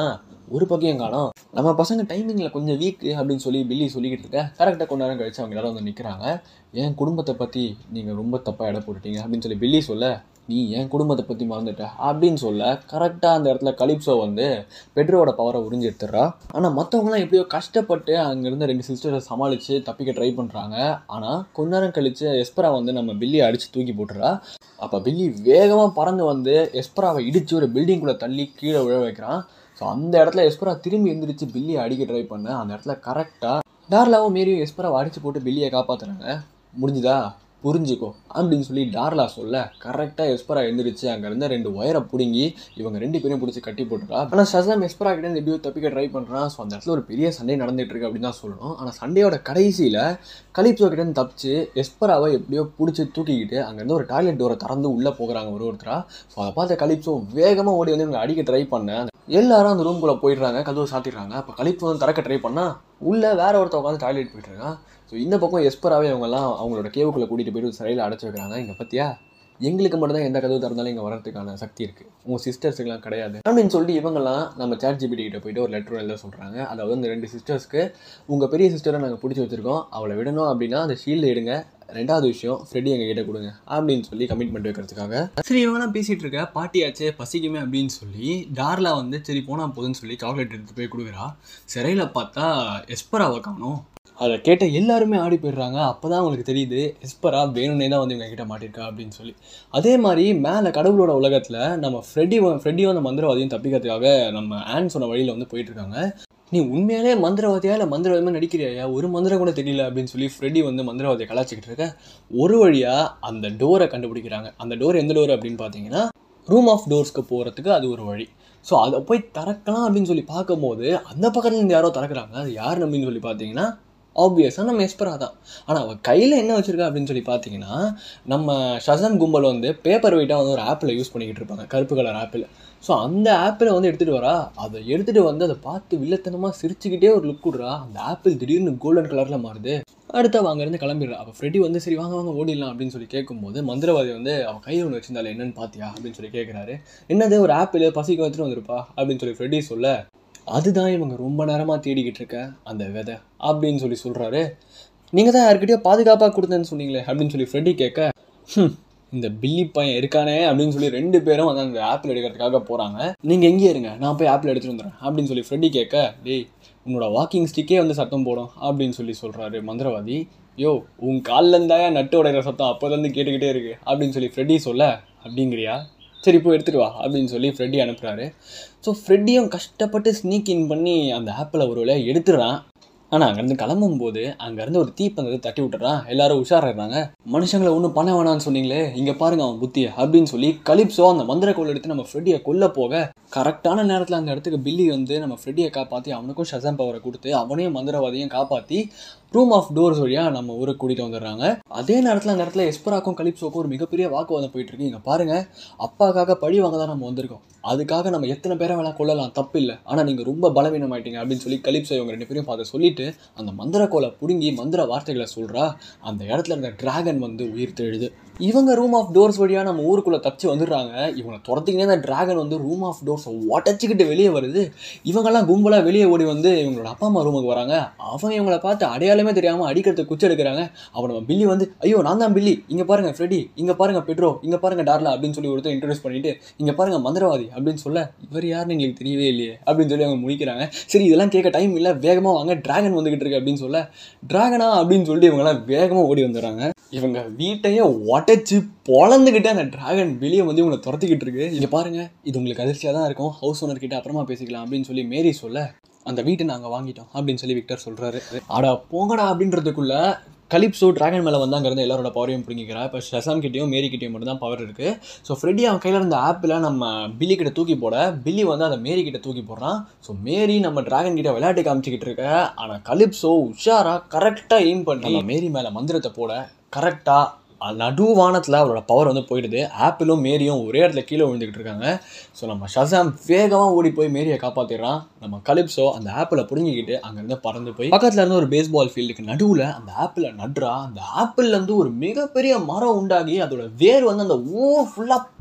ஒரு பக்கம் காணோம் நம்ம பசங்க டைமிங்கில் கொஞ்சம் வீக் அப்படின்னு சொல்லி பில்லி சொல்லிக்கிட்டு இருக்க கரெக்டாக கொஞ்ச நேரம் கழிச்சு அவங்க எல்லாரும் வந்து நிற்கிறாங்க என் குடும்பத்தை பற்றி நீங்கள் ரொம்ப தப்பாக இட போட்டுட்டீங்க அப்படின்னு சொல்லி பில்லி சொல்ல நீ என் குடும்பத்தை பற்றி மறந்துட்ட அப்படின்னு சொல்ல கரெக்டாக அந்த இடத்துல கலிப்ஸோ வந்து பெட்ரோவோட பவரை உறிஞ்சி எடுத்துடுறா ஆனால் மற்றவங்களாம் எப்படியோ கஷ்டப்பட்டு அங்கேருந்து ரெண்டு சிஸ்டரை சமாளித்து தப்பிக்க ட்ரை பண்ணுறாங்க ஆனால் கொஞ்ச நேரம் கழித்து எஸ்பரா வந்து நம்ம பில்லியை அடித்து தூக்கி போட்டுறா அப்போ பில்லி வேகமாக பறந்து வந்து எஸ்பராவை இடித்து ஒரு பில்டிங்குள்ளே தள்ளி கீழே விழ வைக்கிறான் ஸோ அந்த இடத்துல எஸ்பரா திரும்பி எந்திரிச்சு பில்லியை அடிக்க ட்ரை பண்ண அந்த இடத்துல கரெக்டாக டார்லாவும் மீறியும் எஸ்பராவை அடிச்சு போட்டு பில்லியை காப்பாற்றுறாங்க முடிஞ்சுதா புரிஞ்சுக்கோ அப்படின்னு சொல்லி டார்லா சொல்ல கரெக்டாக எஸ்பரா எழுந்திரிச்சு அங்கே இருந்த ரெண்டு ஒயரை பிடுங்கி இவங்க ரெண்டு பேரும் பிடிச்சி கட்டி போட்டுறா ஆனால் ஷசாம் எஸ்பரா கிட்ட இருந்து எப்படியோ தப்பிக்க ட்ரை பண்ணுறான் ஸோ அந்த இடத்துல ஒரு பெரிய சண்டை நடந்துட்டு இருக்கு அப்படின்னு தான் சொல்லணும் ஆனால் சண்டையோட கடைசியில் கலிப்ஸோ கிட்ட இருந்து தப்பிச்சு எஸ்பராவை எப்படியோ பிடிச்சி தூக்கிக்கிட்டு அங்கேருந்து ஒரு டாய்லெட் டோரை திறந்து உள்ளே போகிறாங்க ஒரு ஒருத்தரா ஸோ அதை பார்த்த கலிப்ஸோ வேகமாக ஓடி வந்து இவங்க அடிக்க ட்ரை பண்ண எல்லாரும் அந்த ரூம்குள்ளே போயிடுறாங்க கதவை சாத்திடுறாங்க அப்போ கலிப்ஸோ வந்து திறக்க ட்ரை பண்ணால் உள்ளே வேற ஒருத்தர் உட்காந்து டாய்லெட் போயிட்டு இருக்கான் ஸோ இந்த பக்கம் எஸ்பராகவே அவங்கெல்லாம் அவங்களோட கேவுக்குள்ளே கூட்டிகிட்டு போயிட்டு சிறையில் அடைச்சி வைக்கிறாங்க இங்கே பற்றியா எங்களுக்கு மட்டும்தான் எந்த கதவு திறந்தாலும் இங்கே வரதுக்கான சக்தி இருக்குது உங்கள் சிஸ்டர்ஸுக்கெலாம் கிடையாது அப்படின்னு சொல்லிட்டு இவங்கெல்லாம் நம்ம சேட் ஜிபிடி கிட்ட போயிட்டு ஒரு லெட்டர் எழுத சொல்கிறாங்க அதாவது அந்த ரெண்டு சிஸ்டர்ஸ்க்கு உங்கள் பெரிய சிஸ்டரை நாங்கள் பிடிச்சி வச்சுருக்கோம் அவளை விடணும் அப்படின்னா அந்த ஷீல்டு எடுங்க ரெண்டாவது விஷயம் ஃப்ரெடி எங்கள் கிட்ட கொடுங்க அப்படின்னு சொல்லி கமிட்மெண்ட் வைக்கிறதுக்காக சரி இவங்கெல்லாம் பேசிகிட்டு இருக்க பாட்டியாச்சே பசிக்குமே அப்படின்னு சொல்லி டார்லா வந்து சரி போனால் போதுன்னு சொல்லி சாக்லேட் எடுத்து போய் கொடுக்குறா சிறையில் பார்த்தா எஸ்பராவை காணும் அதை கேட்ட எல்லாருமே ஆடி போயிடுறாங்க அப்போ தான் அவங்களுக்கு தெரியுது எஸ்பரா வேணும்னே தான் வந்து இவங்க கிட்ட மாட்டிருக்கா அப்படின்னு சொல்லி அதே மாதிரி மேலே கடவுளோட உலகத்தில் நம்ம ஃப்ரெட்டி ஃப்ரெட்டியும் அந்த மந்திரவாதியும் தப்பிக்கிறதுக்காக நம்ம ஆன் சொன்ன வழியில் வந்து போயிட்டுருக்காங்க நீ உண்மையாலே மந்திரவாதியா இல்லை மந்திரவாதியமாக நடிக்கிறியா ஒரு மந்திரம் கூட தெரியல அப்படின்னு சொல்லி ஃப்ரெடி வந்து மந்திரவாதியை கலாச்சிக்கிட்டு இருக்க ஒரு வழியாக அந்த டோரை கண்டுபிடிக்கிறாங்க அந்த டோர் எந்த டோர் அப்படின்னு பார்த்தீங்கன்னா ரூம் ஆஃப் டோர்ஸ்க்கு போகிறதுக்கு அது ஒரு வழி ஸோ அதை போய் திறக்கலாம் அப்படின்னு சொல்லி பார்க்கும்போது அந்த பக்கத்துல இருந்து யாரோ திறக்கிறாங்க அது யார் அப்படின்னு சொல்லி பார்த்தீங்கன்னா ஆப்வியஸாக நம்ம எஸ்பரா தான் ஆனால் அவள் கையில் என்ன வச்சுருக்கா அப்படின்னு சொல்லி பார்த்தீங்கன்னா நம்ம ஷசன் கும்பல் வந்து பேப்பர் வெயிட்டாக வந்து ஒரு ஆப்பில் யூஸ் பண்ணிக்கிட்டு இருப்பாங்க கருப்பு கலர் ஆப்பில் ஸோ அந்த ஆப்பில் வந்து எடுத்துகிட்டு வரா அதை எடுத்துகிட்டு வந்து அதை பார்த்து வில்லத்தனமாக சிரிச்சுக்கிட்டே ஒரு லுக் விட்றா அந்த ஆப்பிள் திடீர்னு கோல்டன் கலரில் மாறுது அடுத்து அவள் அங்கேருந்து கிளம்பிடுறா அப்போ ஃப்ரெடி வந்து சரி வாங்க வாங்க ஓடிடலாம் அப்படின்னு சொல்லி கேட்கும்போது மந்திரவாதி வந்து அவன் கையில் ஒன்று வச்சிருந்தால என்னன்னு பார்த்தியா அப்படின்னு சொல்லி கேட்குறாரு என்னது ஒரு ஆப்பிள் பசிக்கு வச்சுட்டு வந்திருப்பா அப்படின்னு சொல்லி ஃப்ரெடி சொல்ல அதுதான் இவங்க ரொம்ப நேரமாக தேடிக்கிட்டு இருக்க அந்த விதை அப்படின்னு சொல்லி சொல்கிறாரு நீங்கள் தான் யார்கிட்டயோ பாதுகாப்பாக கொடுத்தேன்னு சொன்னீங்களே அப்படின்னு சொல்லி ஃப்ரெடி கேட்க "ஹம், இந்த பில்லி பையன் இருக்கானே அப்படின்னு சொல்லி ரெண்டு பேரும் வந்து அந்த ஆப்பிள் எடுக்கிறதுக்காக போகிறாங்க நீங்கள் எங்கேயே இருங்க நான் போய் ஆப்பிள் எடுத்துகிட்டு வந்துடுறேன் அப்படின்னு சொல்லி ஃப்ரெடி கேட்க டேய் உன்னோட வாக்கிங் ஸ்டிக்கே வந்து சத்தம் போடும் அப்படின்னு சொல்லி சொல்கிறாரு மந்திரவாதி யோ உன் காலில் இருந்தாயா நட்டு உடையிற சத்தம் அப்போலேருந்து கேட்டுக்கிட்டே இருக்கு அப்படின்னு சொல்லி ஃப்ரெடி சொல்ல அப்படிங்கிறியா சரி போய் எடுத்துட்டு வா அப்படின்னு சொல்லி ஃப்ரெட்டி அனுப்புகிறாரு ஸோ ஃப்ரெட்டியும் கஷ்டப்பட்டு ஸ்னீக் இன் பண்ணி அந்த ஆப்பில் ஒரு வேலையை எடுத்துடுறான் ஆனால் அங்கேருந்து கிளம்பும்போது அங்கேருந்து ஒரு தீப்பந்தத்தை தட்டி விட்டுறான் எல்லாரும் உஷாராயிடுறாங்க மனுஷங்களை ஒன்றும் பண்ண வேணாம்னு சொன்னீங்களே இங்கே பாருங்க அவன் புத்தியை அப்படின்னு சொல்லி கலிப்ஸோ அந்த மந்திர கோல் எடுத்து நம்ம ஃப்ரெட்டியை கொல்ல போக கரெக்டான நேரத்தில் அந்த இடத்துக்கு பில்லி வந்து நம்ம ஃப்ரெட்டியை காப்பாற்றி அவனுக்கும் ஷசம் பவரை கொடுத்து அவனையும் மந்திரவாதியும் காப்பாற்றி ரூம் ஆஃப் டோர்ஸ் வழியாக நம்ம ஊருக்கு கூட்டிகிட்டு வந்துடுறாங்க அதே நேரத்தில் அந்த இடத்துல எஸ்பராக்கும் கலிப்ஸோக்கும் ஒரு மிகப்பெரிய வாக்குவாதம் போயிட்டு இருக்கு இங்கே பாருங்க அப்பாக்காக பழி வாங்க தான் நம்ம வந்திருக்கோம் அதுக்காக நம்ம எத்தனை பேரை வேணா கொள்ளலாம் தப்பு இல்லை ஆனால் நீங்கள் ரொம்ப பலவீனம் ஆயிட்டீங்க அப்படின்னு சொல்லி கலிப்ஸோ இவங்க ரெண்டு பேரும் பார்த்து சொல்லிட்டு அந்த மந்திர கோலை பிடுங்கி மந்திர வார்த்தைகளை சொல்கிறா அந்த இடத்துல இருந்த டிராகன் வந்து உயிர் தெழுது இவங்க ரூம் ஆஃப் டோர்ஸ் வழியாக நம்ம ஊருக்குள்ளே தப்பிச்சு வந்துடுறாங்க இவங்களை துரத்திக்கினே அந்த டிராகன் வந்து ரூம் ஆஃப் டோர்ஸை உடச்சிக்கிட்டு வெளியே வருது இவங்கெல்லாம் கும்பலாக வெளியே ஓடி வந்து இவங்களோட அப்பா அம்மா ரூமுக்கு வராங்க அவங்க இவங்களை பார்த்து அடையாளமே தெரியாமல் அடிக்கிறதுக்கு குச்சி எடுக்கிறாங்க அவன் நம்ம பில்லி வந்து ஐயோ நான் தான் பில்லி இங்கே பாருங்க ஃப்ரெடி இங்கே பாருங்க பெட்ரோ இங்கே பாருங்க டார்லா அப்படின்னு சொல்லி ஒருத்தர் இன்ட்ரடியூஸ் பண்ணிட்டு இங்கே பாருங்க மந்திரவாதி அப்படின்னு சொல்ல இவர் யாருன்னு எங்களுக்கு தெரியவே இல்லையே அப்படின்னு சொல்லி அவங்க முடிக்கிறாங்க சரி இதெல்லாம் கேட்க டைம் இல்லை வேகமாக வாங்க டிராகன் வந்துகிட்டு இருக்கு அப்படின்னு சொல்ல டிராகனா அப்படின்னு சொல்லிட்டு இவங்கெல்லாம் வேகமாக ஓடி வந்துடுறாங்க இவங்க வீட்டையே உடச்சி பொழந்துக்கிட்டு அந்த டிராகன் வெளியே வந்து இவங்களை துரத்திக்கிட்டு இருக்கு இங்கே பாருங்க இது உங்களுக்கு அதிர்ச்சியாக தான் இருக்கும் ஹவுஸ் ஓனர் கிட்ட அப்புறமா பேசிக்கலாம் அப்படின்னு சொல்லி மேரி சொல்ல அந்த வீட்டை நாங்கள் வாங்கிட்டோம் அப்படின்னு சொல்லி விக்டர் சொல்கிறாரு அடா போங்கடா அப்படின்றதுக்குள்ள கலிப்ஸோ டிராகன் மேலே வந்து அங்கேருந்து எல்லாரோட பவரையும் பிடிங்கிக்கிறா இப்போ ஷசாம் கிட்டேயும் மேரி கிட்டேயும் மட்டும் தான் பவர் இருக்குது ஸோ ஃப்ரெட்டி அவன் கையில் இருந்த ஆப்பில் நம்ம பில்லி கிட்ட தூக்கி போட பில்லி வந்து அதை மேரி கிட்ட தூக்கி போடுறான் ஸோ மேரி நம்ம டிராகன் கிட்ட விளையாட்டு காமிச்சிக்கிட்டு இருக்க ஆனால் கலிப்ஸோ உஷாரா கரெக்டாக எய்ம் பண்ணி நம்ம மேரி மேலே மந்திரத்தை போட கரெக்டாக நடு வானத்தில் அவரோட பவர் வந்து போயிடுது ஆப்பிளும் மேரியும் ஒரே இடத்துல கீழே விழுந்துக்கிட்டு இருக்காங்க ஸோ நம்ம ஷசாம் வேகமாக ஓடி போய் மேரியை காப்பாற்றிடுறான் நம்ம கலிப்ஸோ அந்த ஆப்பிளை புடுங்கிக்கிட்டு அங்கேருந்து பறந்து போய் பக்கத்தில் இருந்து ஒரு பேஸ்பால் ஃபீல்டுக்கு நடுவில் அந்த ஆப்பிளை நடுறா அந்த ஆப்பிள்லேருந்து ஒரு மிகப்பெரிய மரம் உண்டாகி அதோட வேர் வந்து அந்த ஊர் ஃபுல்லாக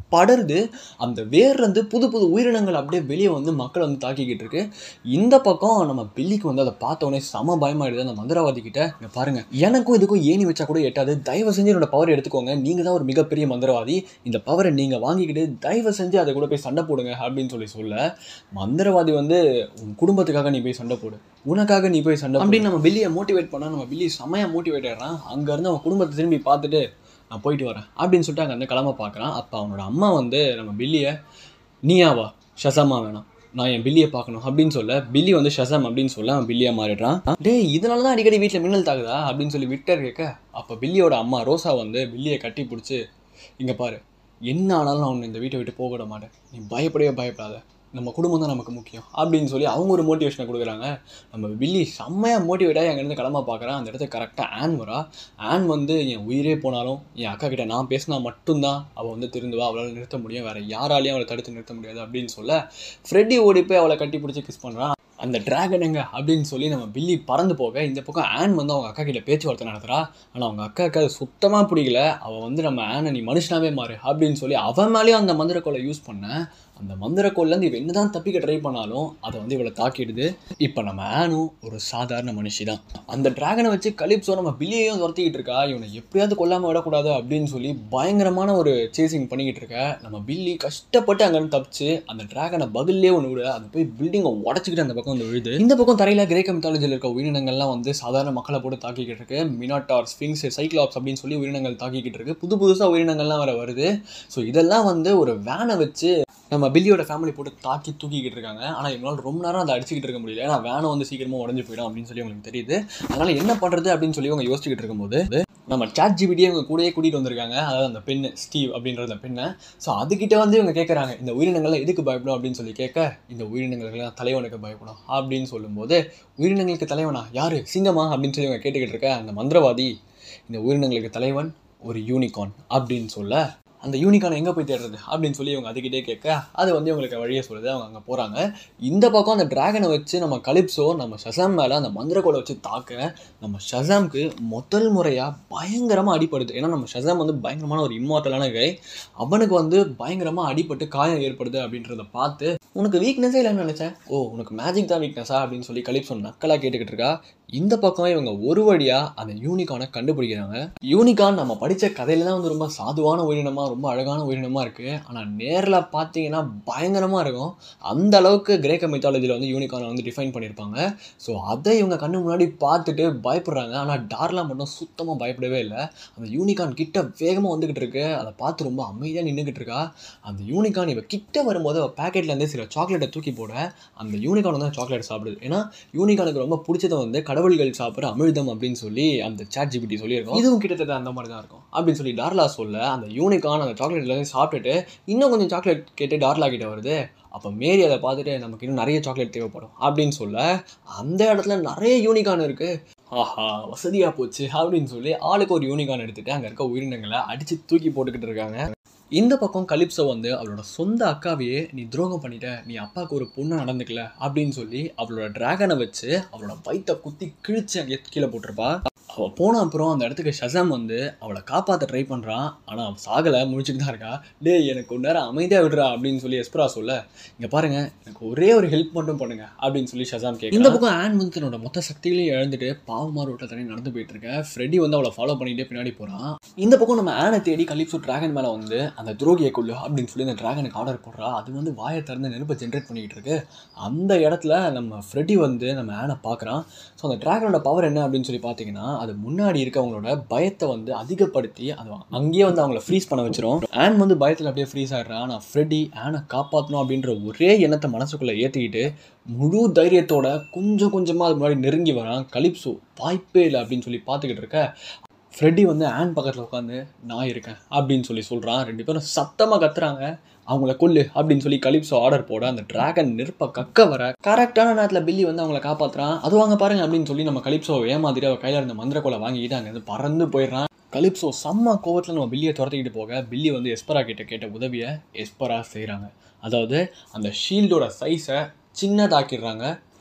படருது அந்த வேர்லேருந்து புது புது உயிரினங்கள் அப்படியே வெளியே வந்து மக்களை வந்து தாக்கிக்கிட்டு இருக்கு இந்த பக்கம் நம்ம பில்லிக்கு வந்து அதை பார்த்த உடனே செம பயமாயிடுது அந்த மந்திரவாதி கிட்ட இங்க பாருங்க எனக்கும் இதுக்கும் ஏணி வச்சா கூட எட்டாது தயவு செஞ்சு என்னோட பவர் எடுத்துக்கோங்க நீங்க தான் ஒரு மிகப்பெரிய மந்திரவாதி இந்த பவரை நீங்க வாங்கிக்கிட்டு தயவு செஞ்சு அதை கூட போய் சண்டை போடுங்க அப்படின்னு சொல்லி சொல்ல மந்திரவாதி வந்து உன் குடும்பத்துக்காக நீ போய் சண்டை போடு உனக்காக நீ போய் சண்டை அப்படின்னு நம்ம பில்லியை மோட்டிவேட் பண்ணா நம்ம பில்லி செமையா மோட்டிவேட் ஆயிடுறான் அங்க இருந்து அவன் குடும்பத்தை திரும்பி பார்த்துட்டு நான் போயிட்டு வரேன் அப்படின்னு சொல்லிட்டு அங்கே வந்து கிளம்ப பார்க்குறான் அப்போ அவனோட அம்மா வந்து நம்ம பில்லியை நீயாவா ஷசமா வேணாம் நான் என் பில்லியை பார்க்கணும் அப்படின்னு சொல்ல பில்லி வந்து ஷசம் அப்படின்னு சொல்ல அவன் பில்லியாக மாறிடுறான் டேய் இதனால தான் அடிக்கடி வீட்டில் மின்னல் தாக்குதா அப்படின்னு சொல்லி விக்டர் கேட்க அப்போ பில்லியோட அம்மா ரோசா வந்து பில்லியை கட்டி பிடிச்சி இங்கே பாரு என்ன ஆனாலும் நான் உன்னை இந்த வீட்டை விட்டு போக விட மாட்டேன் நீ பயப்படவே பயப்படாத நம்ம குடும்பம் தான் நமக்கு முக்கியம் அப்படின்னு சொல்லி அவங்க ஒரு மோட்டிவேஷனை கொடுக்குறாங்க நம்ம வில்லி செம்மையாக மோட்டிவேட்டாக அங்கேருந்து கிளம்ப பார்க்குறேன் அந்த இடத்துக்கு கரெக்டாக ஆன் வரா ஆன் வந்து என் உயிரே போனாலும் என் அக்கா கிட்ட நான் பேசினா மட்டும்தான் அவள் வந்து திருந்துவா அவளால் நிறுத்த முடியும் வேறு யாராலையும் அவளை தடுத்து நிறுத்த முடியாது அப்படின்னு சொல்ல ஃப்ரெட்டி ஓடி போய் அவளை கட்டி பிடிச்சி கிஸ் பண்ணுறான் அந்த டிராகன் எங்க அப்படின்னு சொல்லி நம்ம பில்லி பறந்து போக இந்த பக்கம் ஆன் வந்து அவங்க அக்கா கிட்ட பேச்சுவார்த்தை நடத்துறா ஆனால் அவங்க அக்காவுக்கு அது சுத்தமாக பிடிக்கல அவள் வந்து நம்ம ஆனை நீ மனுஷனாவே மாறு அப்படின்னு சொல்லி அவன் மேலேயும் அந்த மந்திரக்கோலை யூஸ் பண்ண அந்த மந்திரக்கோல்லேருந்து இவன் என்னதான் தப்பிக்க ட்ரை பண்ணாலும் அதை வந்து இவளை தாக்கிடுது இப்போ நம்ம ஆனும் ஒரு சாதாரண மனுஷி தான் அந்த டிராகனை வச்சு கலிப்ஸோ நம்ம பில்லியையும் துரத்திக்கிட்டு இருக்கா இவனை எப்படியாவது கொல்லாமல் விடக்கூடாது அப்படின்னு சொல்லி பயங்கரமான ஒரு சேசிங் பண்ணிக்கிட்டு இருக்க நம்ம பில்லி கஷ்டப்பட்டு அங்கேருந்து தப்பிச்சு அந்த டிராகனை பதிலே ஒன்று விட அது போய் பில்டிங்கை உடச்சிக்கிட்டு அந்த பக்கம் வந்து விழுது இந்த பக்கம் தரையில் கிரேக்க மித்தாலஜியில் இருக்க உயிரினங்கள்லாம் வந்து சாதாரண மக்களை போட்டு தாக்கிக்கிட்டு இருக்கு மினாட்டார் ஸ்பிங்ஸ் சைக்ளாப்ஸ் அப்படின்னு சொல்லி உயிரினங்கள் தாக்கிக்கிட்டு இருக்கு புது புதுசாக உயிரினங்கள்லாம் வேற வருது ஸோ இதெல்லாம் வந்து ஒரு வேனை வச்சு நம்ம பில்லியோட ஃபேமிலி போட்டு தாக்கி தூக்கிக்கிட்டு இருக்காங்க ஆனால் இவங்களால ரொம்ப நேரம் அதை அடிச்சுக்கிட்டு இருக்க முடியல ஏன்னா வேனை வந்து சீக்கிரமாக உடஞ்சு போயிடும் அப்படின்னு சொல்லி உங்களுக்கு தெரியுது அதனால என்ன பண்ணுறது அப்படின்னு சொல்லி அவங்க யோசிச்சுக்கிட்டு இருக்கும்போது நம்ம சாட் ஜிபிடியே இவங்க கூடயே கூட்டிகிட்டு வந்திருக்காங்க அதாவது அந்த பெண்ணு ஸ்டீவ் அப்படின்ற அந்த பெண்ணை ஸோ அதுக்கிட்ட வந்து இவங்க கேட்குறாங்க இந்த உயிரினங்கள்லாம் எதுக்கு பயப்படும் அப்படின்னு சொல்லி கேட்க இந்த உயிரினங்களுக்கெல்லாம் தலைவனுக்கு பயப்படும் அப்படின்னு சொல்லும்போது உயிரினங்களுக்கு தலைவனா யாரு சிங்கமா அப்படின்னு சொல்லி இவங்க கேட்டுக்கிட்டு இருக்க அந்த மந்திரவாதி இந்த உயிரினங்களுக்கு தலைவன் ஒரு யூனிகார்ன் அப்படின்னு சொல்ல அந்த யூனிகார்ன் எங்கே போய் தேடுறது அப்படின்னு சொல்லி இவங்க அதுக்கிட்டே கேட்க அது வந்து இவங்களுக்கு வழியை சொல்லுது அவங்க அங்கே போகிறாங்க இந்த பக்கம் அந்த டிராகனை வச்சு நம்ம கலிப்ஸோ நம்ம ஷசாம் மேலே அந்த மந்திரக்கோலை வச்சு தாக்க நம்ம ஷசாம்க்கு முதல் முறையாக பயங்கரமாக அடிப்படுது ஏன்னா நம்ம ஷசாம் வந்து பயங்கரமான ஒரு இம்மார்ட்டலான கை அவனுக்கு வந்து பயங்கரமாக அடிபட்டு காயம் ஏற்படுது அப்படின்றத பார்த்து உனக்கு வீக்னஸே இல்லைன்னு நினச்சேன் ஓ உனக்கு மேஜிக் தான் வீக்னஸா அப்படின்னு சொல்லி கலிப்ஸோ நக்கலாக கேட்டுக்கிட்டு இருக்கா இந்த பக்கம் இவங்க ஒரு வழியாக அந்த யூனிகானை கண்டுபிடிக்கிறாங்க யூனிகான் நம்ம படித்த கதையில தான் வந்து ரொம்ப சாதுவான உயிரினமாக ரொம்ப அழகான உயிரினமாக இருக்குது ஆனால் நேரில் பார்த்தீங்கன்னா பயங்கரமாக இருக்கும் அந்த அளவுக்கு கிரேக்க மெத்தாலஜியில் வந்து யூனிகானை வந்து டிஃபைன் பண்ணியிருப்பாங்க ஸோ அதை இவங்க கண்ணு முன்னாடி பார்த்துட்டு பயப்படுறாங்க ஆனால் டார்லா மட்டும் சுத்தமாக பயப்படவே இல்லை அந்த யூனிகான் கிட்ட வேகமாக வந்துக்கிட்டு இருக்கு அதை பார்த்து ரொம்ப அமைதியாக நின்றுக்கிட்டு இருக்கா அந்த யூனிகான் இவ கிட்ட வரும்போது அவள் பேக்கெட்லேருந்து சில சாக்லேட்டை தூக்கி போட அந்த யூனிகான் வந்து சாக்லேட் சாப்பிடுது ஏன்னா யூனிகானுக்கு ரொம்ப பிடிச்சதை வந்து கடவுள்கள் சாப்பிட்ற அமிர்தம் அப்படின்னு சொல்லி அந்த சாட் ஜிபிடி சொல்லியிருக்கோம் இதுவும் கிட்டத்தட்ட அந்த மாதிரி தான் இருக்கும் அப்படின்னு சொல்லி டார்லா சொல்ல அந்த யூனிகான் அந்த சாக்லேட்லேருந்து சாப்பிட்டுட்டு இன்னும் கொஞ்சம் சாக்லேட் கேட்டு டார்லா கிட்ட வருது அப்போ மேரி அதை பார்த்துட்டு நமக்கு இன்னும் நிறைய சாக்லேட் தேவைப்படும் அப்படின்னு சொல்ல அந்த இடத்துல நிறைய யூனிகான் இருக்குது ஆஹா வசதியாக போச்சு அப்படின்னு சொல்லி ஆளுக்கு ஒரு யூனிகான் எடுத்துட்டு அங்கே இருக்க உயிரினங்களை அடித்து தூக்கி போட்டுக்கிட்டு இருக்காங்க இந்த பக்கம் கலிப்ஸோ வந்து அவளோட சொந்த அக்காவையே நீ துரோகம் பண்ணிட்ட நீ அப்பாவுக்கு ஒரு பொண்ணு நடந்துக்கல அப்படின்னு சொல்லி அவளோட டிராகனை வச்சு அவளோட வயித்தை குத்தி கிழிச்சு அங்கே கீழே போட்டிருப்பா அவள் போன அப்புறம் அந்த இடத்துக்கு ஷசாம் வந்து அவளை காப்பாற்ற ட்ரை பண்ணுறான் ஆனால் அவள் சாகலை முடிச்சுட்டு தான் இருக்கா டேய் எனக்கு ஒரு நேரம் அமைதியாக விடுறா அப்படின்னு சொல்லி எஸ்பரா சொல்ல இங்கே பாருங்க எனக்கு ஒரே ஒரு ஹெல்ப் மட்டும் பண்ணுங்க அப்படின்னு சொல்லி ஷசாம் கேட்க இந்த பக்கம் ஆன் வந்து தன்னோட மொத்த சக்திகளையும் இழந்துட்டு பாவமா ரோட்டில் தண்ணி நடந்து போயிட்டு இருக்க ஃப்ரெடி வந்து அவளை ஃபாலோ பண்ணிட்டே பின்னாடி போகிறான் இந்த பக்கம் நம்ம ஆனை தேடி கலிப்ஸோ டிராகன் மேலே வந்து அந்த துரோகியை கொள்ளு அப்படின்னு சொல்லி அந்த டிராகனுக்கு ஆர்டர் போடுறா அது வந்து வாயை திறந்து நெருப்பை ஜென்ரேட் பண்ணிக்கிட்டு இருக்கு அந்த இடத்துல நம்ம ஃப்ரெடி வந்து நம்ம ஆனை பார்க்குறான் ஸோ அந்த டிராகனோட பவர் என்ன அப்படின்னு சொல்லி பார்த்தீங்கன்னா அது முன்னாடி இருக்கவங்களோட பயத்தை வந்து அதிகப்படுத்தி அது அங்கேயே வந்து அவங்கள ஃப்ரீஸ் பண்ண வச்சிரும் ஆன் வந்து பயத்தில் அப்படியே ஃப்ரீஸ் ஆகிடுறான் ஆனால் ஃப்ரெடி ஆனை காப்பாற்றணும் அப்படின்ற ஒரே எண்ணத்தை மனசுக்குள்ளே ஏற்றிக்கிட்டு முழு தைரியத்தோட கொஞ்சம் கொஞ்சமாக அது முன்னாடி நெருங்கி வரான் கலிப்ஸோ வாய்ப்பே இல்லை அப்படின்னு சொல்லி பார்த்துக்கிட்டு இருக்க ஃப்ரெட்டி வந்து ஆன் பக்கத்தில் உட்காந்து நான் இருக்கேன் அப்படின்னு சொல்லி சொல்கிறான் ரெண்டு பேரும் சத்தமாக கத்துறாங்க அவங்கள கொல்லு அப்படின்னு சொல்லி கலிப்ஸோ ஆர்டர் போட அந்த டிராகன் நெருப்ப கக்க வர கரெக்டான நேரத்தில் பில்லி வந்து அவங்கள காப்பாற்றுறான் அது வாங்க பாருங்க அப்படின்னு சொல்லி நம்ம கலிப்ஸோ ஏமாத்திட்டு அவள் கையில் இருந்த மந்திரக்கோலை வாங்கிட்டு அங்கேருந்து பறந்து போயிடுறான் கலிப்ஸோ செம்ம கோவத்தில் நம்ம பில்லியை துரத்திக்கிட்டு போக பில்லி வந்து எஸ்பரா கிட்ட கேட்ட உதவியை எஸ்பரா செய்கிறாங்க அதாவது அந்த ஷீல்டோட சைஸை சின்னதாக்கிடுறாங்க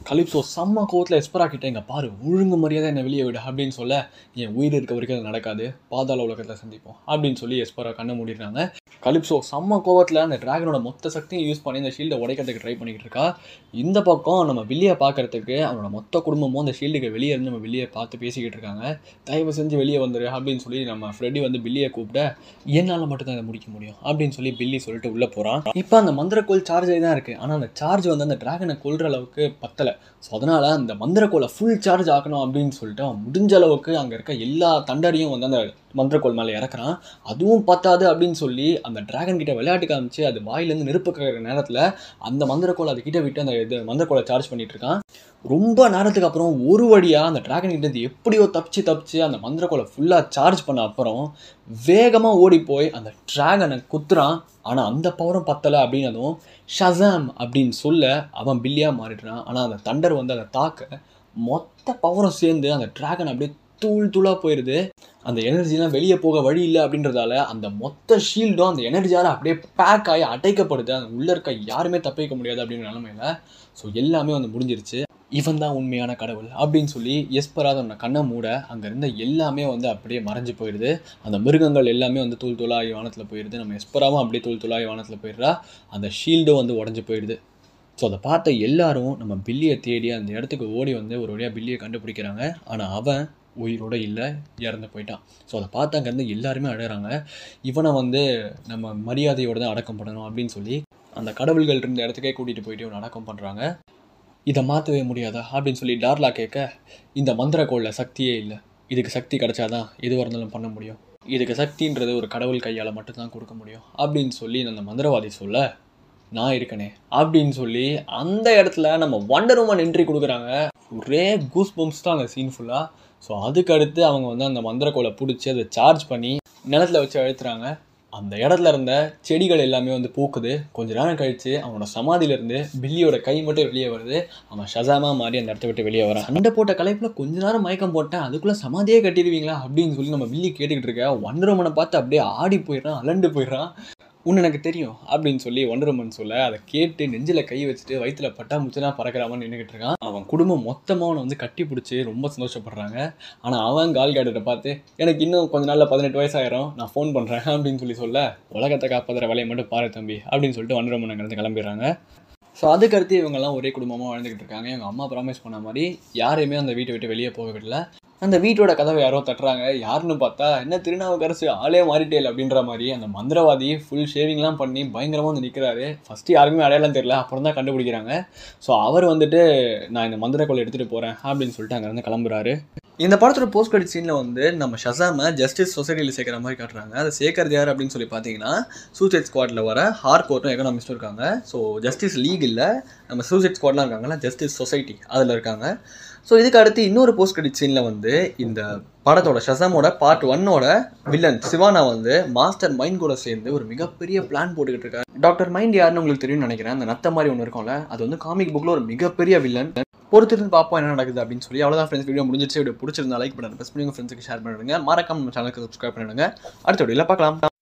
கலிப்ஸோ செம்ம கோவத்தில் எஸ்பரா கிட்ட இங்கே பாரு ஒழுங்கு மரியாதை என்னை வெளியே விடு அப்படின்னு சொல்ல என் உயிர் இருக்க வரைக்கும் அது நடக்காது பாதாள உலகத்தில் சந்திப்போம் அப்படின்னு சொல்லி எஸ்பரா கண்ணை மூடிடுறாங்க கலிப்ஸோ செம்ம கோவத்தில் அந்த டிராகனோட மொத்த சக்தியும் யூஸ் பண்ணி இந்த ஷீல்டை உடைக்கிறதுக்கு ட்ரை பண்ணிக்கிட்டு இருக்கா இந்த பக்கம் நம்ம வில்லியை பார்க்கறதுக்கு அவனோட மொத்த குடும்பமும் அந்த ஷீல்டுக்கு வெளியே இருந்து நம்ம வெளியே பார்த்து பேசிக்கிட்டு இருக்காங்க தயவு செஞ்சு வெளியே வந்துரு அப்படின்னு சொல்லி நம்ம ஃப்ரெடி வந்து பில்லியை கூப்பிட என்னால் மட்டும்தான் இதை முடிக்க முடியும் அப்படின்னு சொல்லி பில்லி சொல்லிட்டு உள்ளே போகிறான் இப்போ அந்த மந்திரக்கோள் சார்ஜ் ஆகி தான் இருக்குது ஆனால் அந்த சார்ஜ் வந்து அந்த டிராகனை கொல்ற அளவுக்கு பத்தலை ஸோ அதனால் அந்த மந்திரக்கோளை ஃபுல் சார்ஜ் ஆக்கணும் அப்படின்னு சொல்லிட்டு அவன் முடிஞ்ச அளவுக்கு அங்கே இருக்க எல்லா தண்டரையும் வந்து அந்த மந்திரக்கோள் மேலே இறக்குறான் அதுவும் பத்தாது அப்படின்னு சொல்லி அந்த டிராகன் கிட்ட விளையாட்டு காமிச்சு அது வாயிலேருந்து நெருப்பு கக்கிற நேரத்தில் அந்த மந்திரக்கோள் அது கிட்ட விட்டு அந்த இது மந்திரக்கோளை சார்ஜ் பண்ணிட்டு இருக்கான் ரொம்ப நேரத்துக்கு அப்புறம் ஒரு வழியாக அந்த டிராகன் கிட்ட இருந்து எப்படியோ தப்பிச்சு தப்பிச்சு அந்த மந்திரக்கோளை ஃபுல்லாக சார்ஜ் பண்ண அப்புறம் வேகமாக ஓடி போய் அந்த டிராகனை குத்துறான் ஆனால் அந்த பவரும் பத்தலை அப்படின்னதும் ஷசாம் அப்படின்னு சொல்ல அவன் பில்லியாக மாறிடுறான் ஆனால் அந்த தண்டர் வந்து அதை தாக்க மொத்த பவரும் சேர்ந்து அந்த டிராகன் அப்படியே தூள் தூளாக போயிடுது அந்த எனர்ஜிலாம் வெளியே போக வழி இல்லை அப்படின்றதால அந்த மொத்த ஷீல்டும் அந்த எனர்ஜியால் அப்படியே பேக் ஆகி அடைக்கப்படுது அந்த உள்ளே இருக்க யாருமே தப்பிக்க முடியாது அப்படின்ற நிலமையில ஸோ எல்லாமே வந்து முடிஞ்சிருச்சு இவன் தான் உண்மையான கடவுள் அப்படின்னு சொல்லி எஸ்பரா தன்னோட கண்ணை மூட அங்கே இருந்த எல்லாமே வந்து அப்படியே மறைஞ்சு போயிடுது அந்த மிருகங்கள் எல்லாமே வந்து தூள் தூளாகி வானத்தில் போயிடுது நம்ம எஸ்பராவும் அப்படியே தூள் தூளாகி வானத்தில் போயிடுறா அந்த ஷீல்டும் வந்து உடஞ்சி போயிடுது ஸோ அதை பார்த்த எல்லாரும் நம்ம பில்லியை தேடி அந்த இடத்துக்கு ஓடி வந்து ஒரு வழியாக பில்லியை கண்டுபிடிக்கிறாங்க ஆனால் அவன் உயிரோட இல்லை இறந்து போயிட்டான் ஸோ அதை பார்த்து அங்கேருந்து எல்லாருமே அழகிறாங்க இவனை வந்து நம்ம மரியாதையோடு தான் அடக்கம் பண்ணணும் அப்படின்னு சொல்லி அந்த கடவுள்கள் இருந்த இடத்துக்கே கூட்டிகிட்டு போயிட்டு இவனை அடக்கம் பண்ணுறாங்க இதை மாற்றவே முடியாதா அப்படின்னு சொல்லி டார்லா கேட்க இந்த மந்திரக்கோளில் சக்தியே இல்லை இதுக்கு சக்தி கிடைச்சாதான் எதுவாக இருந்தாலும் பண்ண முடியும் இதுக்கு சக்தின்றது ஒரு கடவுள் கையால் மட்டும்தான் கொடுக்க முடியும் அப்படின்னு சொல்லி அந்த மந்திரவாதி சொல்ல நான் இருக்கனே அப்படின்னு சொல்லி அந்த இடத்துல நம்ம வண்டர் உமன் என்ட்ரி கொடுக்குறாங்க ஒரே கூஸ் பம்ப்ஸ் தான் அந்த சீன் ஃபுல்லாக ஸோ அதுக்கு அடுத்து அவங்க வந்து அந்த மந்திரக்கோலை பிடிச்சி அதை சார்ஜ் பண்ணி நிலத்துல வச்சு அழுத்துறாங்க அந்த இடத்துல இருந்த செடிகள் எல்லாமே வந்து பூக்குது கொஞ்ச நேரம் கழிச்சு அவனோட சமாதியிலேருந்து பில்லியோட கை மட்டும் வெளியே வருது அவன் ஷசாமா மாறி அந்த இடத்த விட்டு வெளியே வரான் சண்டை போட்ட கலைப்பில் கொஞ்ச நேரம் மயக்கம் போட்டேன் அதுக்குள்ளே சமாதியே கட்டிடுவீங்களா அப்படின்னு சொல்லி நம்ம பில்லி கேட்டுக்கிட்டு இருக்க ஒன்றரை பார்த்து அப்படியே ஆடி போயிடுறான் அலண்டு போயிடுறான் உன்னை எனக்கு தெரியும் அப்படின்னு சொல்லி ஒண்டர்மன் சொல்ல அதை கேட்டு நெஞ்சில் கை வச்சுட்டு வயிற்றுல பட்டாம்பூச்சினா பறக்கிறாமன்னு நின்றுக்கிட்டு இருக்கான் அவன் குடும்பம் மொத்தமாக அவனை வந்து கட்டி பிடிச்சி ரொம்ப சந்தோஷப்படுறாங்க ஆனால் அவன் கால் கேட்டரை பார்த்து எனக்கு இன்னும் கொஞ்ச நாளில் பதினெட்டு வயசாயிரும் நான் ஃபோன் பண்ணுறேன் அப்படின்னு சொல்லி சொல்ல உலகத்தை காப்பாற்றுற வேலையை மட்டும் பாரு தம்பி அப்படின்னு சொல்லிட்டு ஒண்டர்மன் அங்கேருந்து கிளம்பிடுறாங்க ஸோ அதுக்கடுத்து இவங்கெல்லாம் ஒரே குடும்பமாக வாழ்ந்துக்கிட்டு இருக்காங்க எங்கள் அம்மா ப்ராமிஸ் பண்ண மாதிரி யாரையுமே அந்த வீட்டை விட்டு வெளியே போக விடல அந்த வீட்டோட கதவை யாரோ தட்டுறாங்க யாருன்னு பார்த்தா என்ன திருநாவுக்கரசு ஆளே மாறிட்டேல் அப்படின்ற மாதிரி அந்த மந்திரவாதி ஃபுல் ஷேவிங்லாம் பண்ணி பயங்கரமாக வந்து நிற்கிறாரு ஃபஸ்ட்டு யாருக்குமே அடையாளம் தெரியல அப்புறம் தான் கண்டுபிடிக்கிறாங்க ஸோ அவர் வந்துட்டு நான் இந்த மந்திரக்கோளை எடுத்துகிட்டு போகிறேன் அப்படின்னு சொல்லிட்டு அங்கேருந்து கிளம்புறாரு இந்த படத்தோட போஸ்ட் கிரெடிட் சீனில் வந்து நம்ம ஷசாமை ஜஸ்டிஸ் சொசைட்டியில் சேர்க்குற மாதிரி காட்டுறாங்க அதை சேர்க்கறது யார் அப்படின்னு சொல்லி பார்த்தீங்கன்னா சூசைட் ஸ்குவாடில் வர ஹார் கோர்ட்டும் எக்கனாமிஸ்ட்டும் இருக்காங்க ஸோ ஜஸ்டிஸ் லீக் இல்லை நம்ம சூசைட் ஸ்குவாட்லாம் இருக்காங்களா ஜஸ்டிஸ் சொசைட்டி அதில் இருக்காங்க ஸோ இதுக்கு அடுத்து இன்னொரு போஸ்ட் கிரெடிட் சீனில் வந்து இந்த படத்தோட ஷசாமோட பார்ட் ஒன்னோட வில்லன் சிவானா வந்து மாஸ்டர் மைண்ட் கூட சேர்ந்து ஒரு மிகப்பெரிய பிளான் போட்டுக்கிட்டு இருக்காரு டாக்டர் மைண்ட் யாருன்னு உங்களுக்கு தெரியும்னு நினைக்கிறேன் அந்த நத்த மாதிரி ஒன்று இருக்கும்ல அது வந்து காமிக் புக்கில் ஒரு மிகப்பெரிய வில்லன் பொறுத்திருந்து பார்ப்போம் என்ன நடக்குது அப்படின்னு சொல்லி அவ்வளோதான் ஃப்ரெண்ட்ஸ் வீடியோ முடிஞ்சிச்சு வீடியோ பிடிச்சிருந்தா லைக் பண்ணுங்க ப்ரெஸ் பண்ணி உங்கள் ஃப்ரெண்ட்ஸுக்கு ஷேர் பண்ணிடுங்க மறக்காம நம்ம சேனலுக்கு சப்ஸ்கிரைப் பண்ணிடுங்க அடுத்த வீடியோவில் பார்க்கலாம்